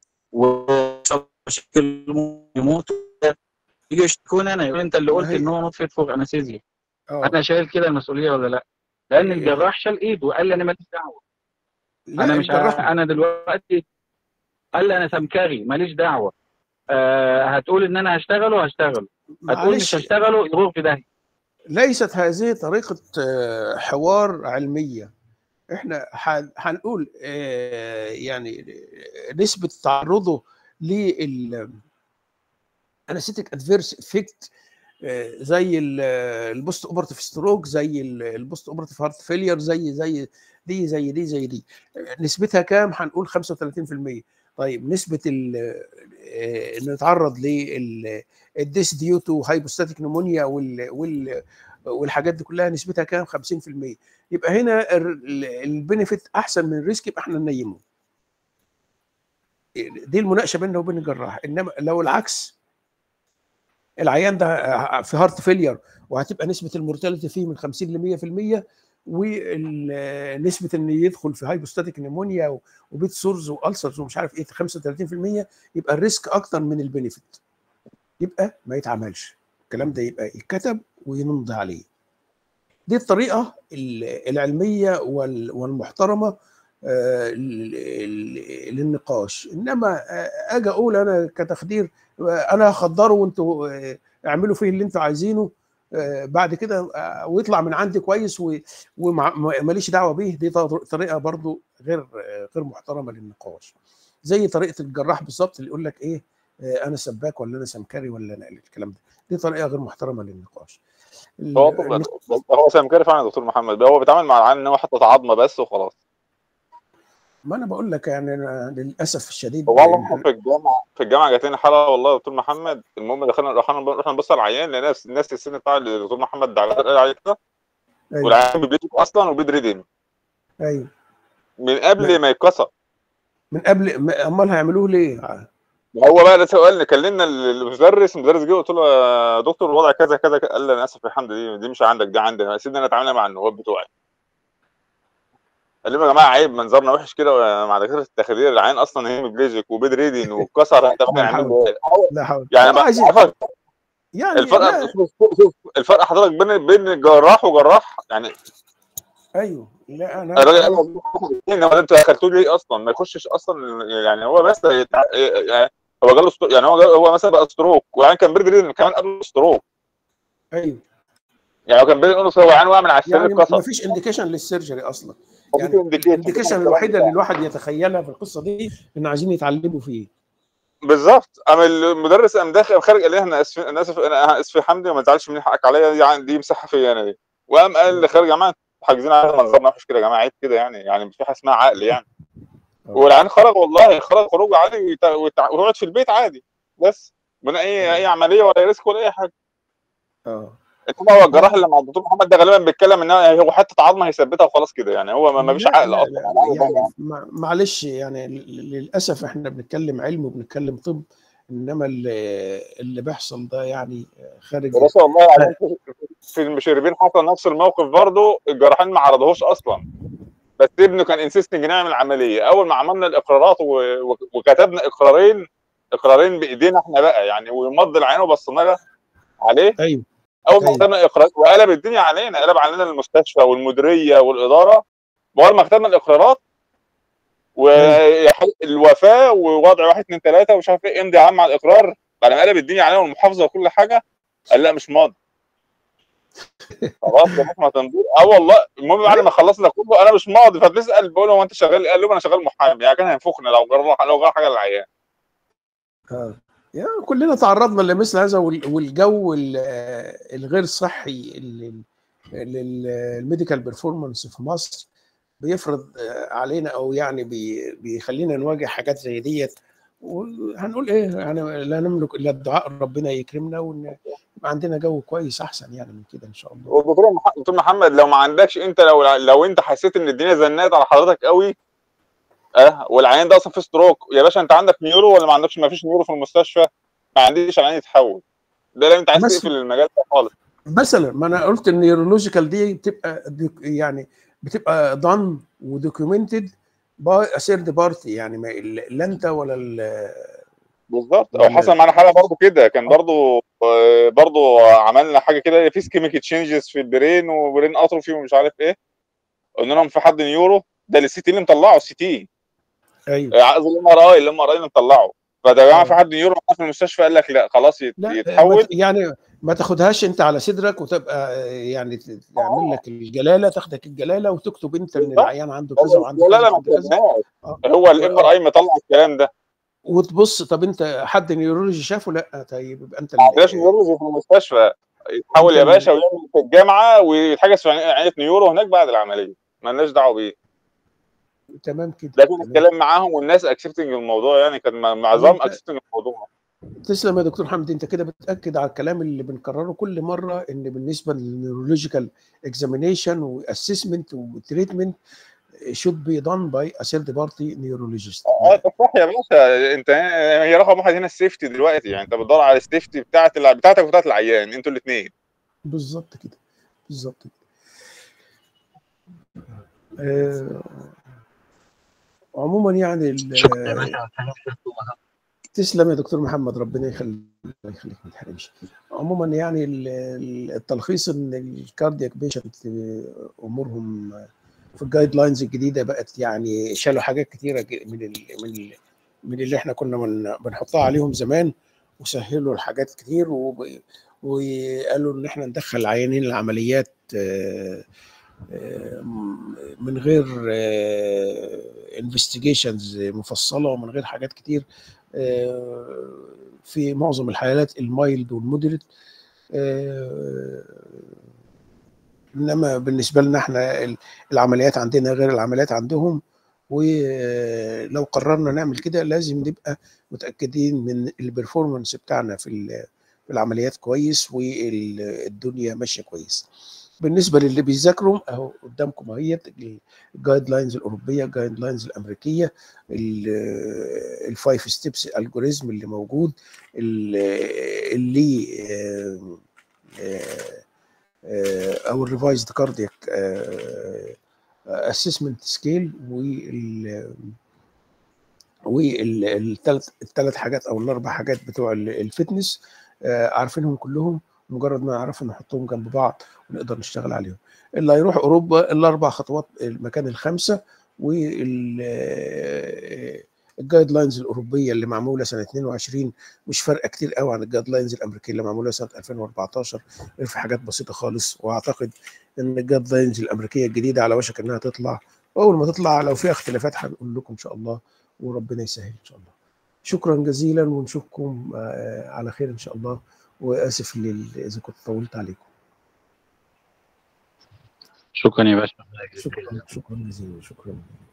ومشاكل يموت يجي يشتكوني انا يقول انت اللي ما قلت هي- ان هو نطفه فوق انستيزيا اه انا شايل كده المسؤوليه ولا لا؟ لان إيه. الجراح شال ايده وقال لي انا ماليش دعوه لا انا مش الجراح ه... انا دلوقتي قال لي انا سمكري ماليش دعوه آه هتقول ان انا هشتغله هشتغله هتقول مش معلش هشتغله يروح في داهيه ليست هذه طريقه آه، حوار علميه احنا ح- هنقول آه، يعني نسبه تعرضه لل انستيك ادفيرس افكت زي ال- البوست اوبرتيف ستروك زي ال- البوست اوبرتيف هارت فيلير زي زي دي زي دي زي دي نسبتها كام هنقول 35% طيب نسبه ال- آه، انه يتعرض للديس ديو تو هايبوستاتيك نمونيا وال وال والحاجات دي كلها نسبتها كام 50% يبقى هنا البنفيت احسن من الريسك يبقى احنا ننيمه دي المناقشه بيننا وبين الجراح انما لو العكس العيان ده في هارت فيلير وهتبقى نسبه المورتاليتي فيه من 50 ل 100% ونسبه ان يدخل في هايبوستاتيك نيمونيا وبيت سورز والسرز ومش عارف ايه 35% يبقى الريسك اكتر من البنفيت يبقى ما يتعملش الكلام ده يبقى يتكتب وينمضي عليه دي الطريقه ال- العلميه وال- والمحترمه آه، ل- ل- للنقاش انما آه، اجي اقول انا كتخدير آه، انا هخدره وانتوا آه، اعملوا فيه اللي انتوا عايزينه آه، بعد كده آه، ويطلع من عندي كويس و- ومع- ما- ماليش دعوه بيه دي طر- طريقه برضو غير آه، غير محترمه للنقاش زي طريقه الجراح بالظبط اللي يقول لك ايه آه، انا سباك ولا انا سمكري ولا انا الكلام ده دي طريقه غير محترمه للنقاش هو ال- هو سمكري فعلا يا دكتور محمد هو بيتعامل مع العيان ان هو حاطط عظمه بس وخلاص ما انا بقول لك يعني أنا للاسف الشديد هو والله في الجامعه في الجامعه جات لنا حاله والله يا دكتور محمد المهم دخلنا رحنا رحنا نبص على العيان لقينا ناس الناس السن بتاع الدكتور محمد ده قال عليه كده ايوه والعيان بيبليك اصلا وبيد ريدنج ايوه من قبل ما يتكسر من قبل ما- امال هيعملوه ليه؟ هو بقى ده سؤال كلمنا المدرس المدرس جه قلت له يا دكتور الوضع كذا كذا كذا. قال لي انا اسف يا حمد دي دي مش عندك دي عندنا سيبني انا اتعامل مع النواب بتوعي قال لهم يا جماعه عيب منظرنا وحش كده مع دكاتره التخدير العين اصلا هيموبليجيك وبيد ريدين واتكسر هتاخد لا يعملوا ايه لا حول يعني هم بقى عايزين عارفة يعني الفرق لا. شوف شوف الفرق حضرتك بين بين جراح وجراح يعني ايوه لا انا الراجل قال انما انتوا اكلتوه ليه اصلا ما يخشش اصلا يعني هو بس يتع- يعني هو جاله سترو- يعني هو جاله هو مثلا بقى ستروك وعين كان بيرد ريدن كمان قبل الستروك ايوه يعني هو كان بيرد نص هو عين وقع من على السرير يعني ما اتكسر فيش انديكيشن للسيرجري اصلا هو يعني في indication. الانديكيشن الوحيده اللي الواحد يتخيلها في القصه دي ان عايزين يتعلموا فيه بالظبط قام المدرس قام داخل قام خارج قال لي انا اسف انا اسف انا اسف يا حمدي وما تزعلش مني حقك عليا دي عن- دي مساحه فيا انا دي وقام قال اللي خارج يا جماعه انتوا حاجزين على منظرنا وحش كده يا جماعه عيب كده يعني يعني مش في حاجه اسمها عقل يعني والعيان خرج والله خرج خروج عادي ويت- ويت- ويقعد في البيت عادي بس من اي اي عمليه ولا ريسك ولا اي حاجه اه انما هو الجراح اللي مع الدكتور محمد ده غالبا بيتكلم ان هو حته عظمه هيثبتها وخلاص كده يعني هو ما ما فيش لا، عقل لا، اصلا لا، يعني مع- معلش يعني ل- للاسف احنا بنتكلم علم وبنتكلم طب انما اللي, اللي بيحصل ده يعني خارج يا باشا والله العظيم في المشربين حصل نفس الموقف برضه الجراحين ما عرضوهوش اصلا بس ابنه كان انسيستنج نعمل عمليه اول ما عملنا الاقرارات و... و... وكتبنا اقرارين اقرارين بايدينا احنا بقى يعني ومض العين وبصينا له عليه ايوه اول ما أيوة. كتبنا الاقرار وقلب الدنيا علينا قلب علينا المستشفى والمديريه والاداره اول ما كتبنا الاقرارات والوفاه ووضع واحد اثنين ثلاثه ومش عارف ايه امضي يا عم على الاقرار بعد ما قلب الدنيا علينا والمحافظه وكل حاجه قال لا مش ماضي خلاص يا ما تنظير اه والله المهم بعد ما خلصنا كله انا مش ماضي فبنسال بقول له هو انت شغال إيه؟ قال له انا شغال محامي يعني كان هينفخنا لو جرى لو جرى حاجه للعيان اه يعني كلنا تعرضنا لمثل هذا وال- والجو ال- آه، الغير صحي للميديكال بيرفورمانس في مصر بيفرض آه، علينا او يعني بي- بيخلينا نواجه حاجات زي ديت وهنقول ايه يعني لا نملك الا الدعاء ربنا يكرمنا وان يبقى عندنا جو كويس احسن يعني من كده ان شاء الله والدكتور مح- دكتور محمد لو ما عندكش انت لو لو انت حسيت ان الدنيا زنقت على حضرتك قوي اه والعيان ده اصلا في ستروك يا باشا انت عندك نيورو ولا ما عندكش ما فيش نيورو في المستشفى ما عنديش العيان يتحول ده لو انت عايز بس- تقفل المجال ده خالص مثلا ما انا قلت النيورولوجيكال دي بتبقى دي- يعني بتبقى دان ودوكيومنتد باي ثيرد بارتي يعني ما ال- لا انت ولا ال- بالظبط او ولا- حصل معانا حاله برضو كده كان برضو آه، برضو عملنا حاجه كده في سكيميك تشينجز في البرين وبرين اتروفي ومش عارف ايه قلنا لهم في حد نيورو ده السي تي اللي مطلعه السي تي ايوه عايز الام ار اي الام ار اي اللي مطلعه فده يا جماعه في حد نيورو معانا في المستشفى قال لك لا خلاص يت- لا ما يتحول ت- يعني ما تاخدهاش انت على صدرك وتبقى آه، يعني ت- تعمل لك الجلاله تاخدك الجلاله وتكتب انت ان بالظبط. العيان عنده كذا وعنده لا كذا لا ما وعنده كذا كتبناش آه. هو الام ار اي مطلع الكلام ده وتبص طب انت حد نيورولوجي شافه لا طيب يبقى انت ما اللي- عندناش نيورو في المستشفى يتحول يا انت باشا ويعمل في الجامعه ويتحجز في عياده نيورو هناك بعد العمليه مالناش دعوه بيه تمام كده لكن تمام. الكلام معاهم والناس اكسبتنج الموضوع يعني كان مع- معظم وانت- اكسبتنج الموضوع تسلم يا دكتور حمدي انت كده بتاكد على الكلام اللي بنكرره كل مره ان بالنسبه للنيورولوجيكال اكزامينيشن واسسمنت وتريتمنت should be done by a third party neurologist اه طب صح يا باشا انت هي رقم واحد هنا السيفتي دلوقتي يعني انت بتدور على السيفتي بتاعت الع- بتاعتك وبتاعت العيان انتوا الاثنين بالظبط كده بالظبط كده آه عموما يعني ال- شكرا يا باشا على الكلام ده. تسلم يا دكتور محمد ربنا يخليك الله يخليك ما تحرمش عموما يعني ال- ال- التلخيص ان الكاردياك بيشنت امورهم في الجايد لاينز الجديده بقت يعني شالوا حاجات كتيره ج- من ال من ال من اللي احنا كنا بن- بنحطها عليهم زمان وسهلوا الحاجات كتير وب- وقالوا ان احنا ندخل عيانين العمليات آه، آه، من غير انفستيجيشنز مفصله ومن غير حاجات كتير آه، في معظم الحالات المايلد والمودريت آه، انما بالنسبه لنا احنا ال- العمليات عندنا غير العمليات عندهم ولو قررنا نعمل كده لازم نبقى متاكدين من البرفورمانس بتاعنا في ال- في العمليات كويس والدنيا ماشيه كويس بالنسبه للي بيذاكروا اهو قدامكم اهيت الجايد لاينز الاوروبيه الجايد لاينز الامريكيه الفايف ستيبس الجوريزم اللي موجود ال- اللي آه، آه، آه، او الريفايزد كاردياك اسسمنت سكيل وال والثلاث الثلاث حاجات او الاربع حاجات بتوع ال- الفتنس آه، عارفينهم كلهم مجرد ما نعرف نحطهم جنب بعض ونقدر نشتغل عليهم اللي هيروح اوروبا الاربع خطوات المكان الخمسه وال الجايد لاينز الاوروبيه اللي معموله سنه 22 مش فارقه كتير قوي عن الجايد لاينز الامريكيه اللي معموله سنه 2014 غير في حاجات بسيطه خالص واعتقد ان الجايد لاينز الامريكيه الجديده على وشك انها تطلع واول ما تطلع لو فيها اختلافات هنقول لكم ان شاء الله وربنا يسهل ان شاء الله شكرا جزيلا ونشوفكم آه، على خير ان شاء الله واسف لل- اذا كنت طولت عليكم شكرا يا باشا شكرا شكرا جزيلا شكرا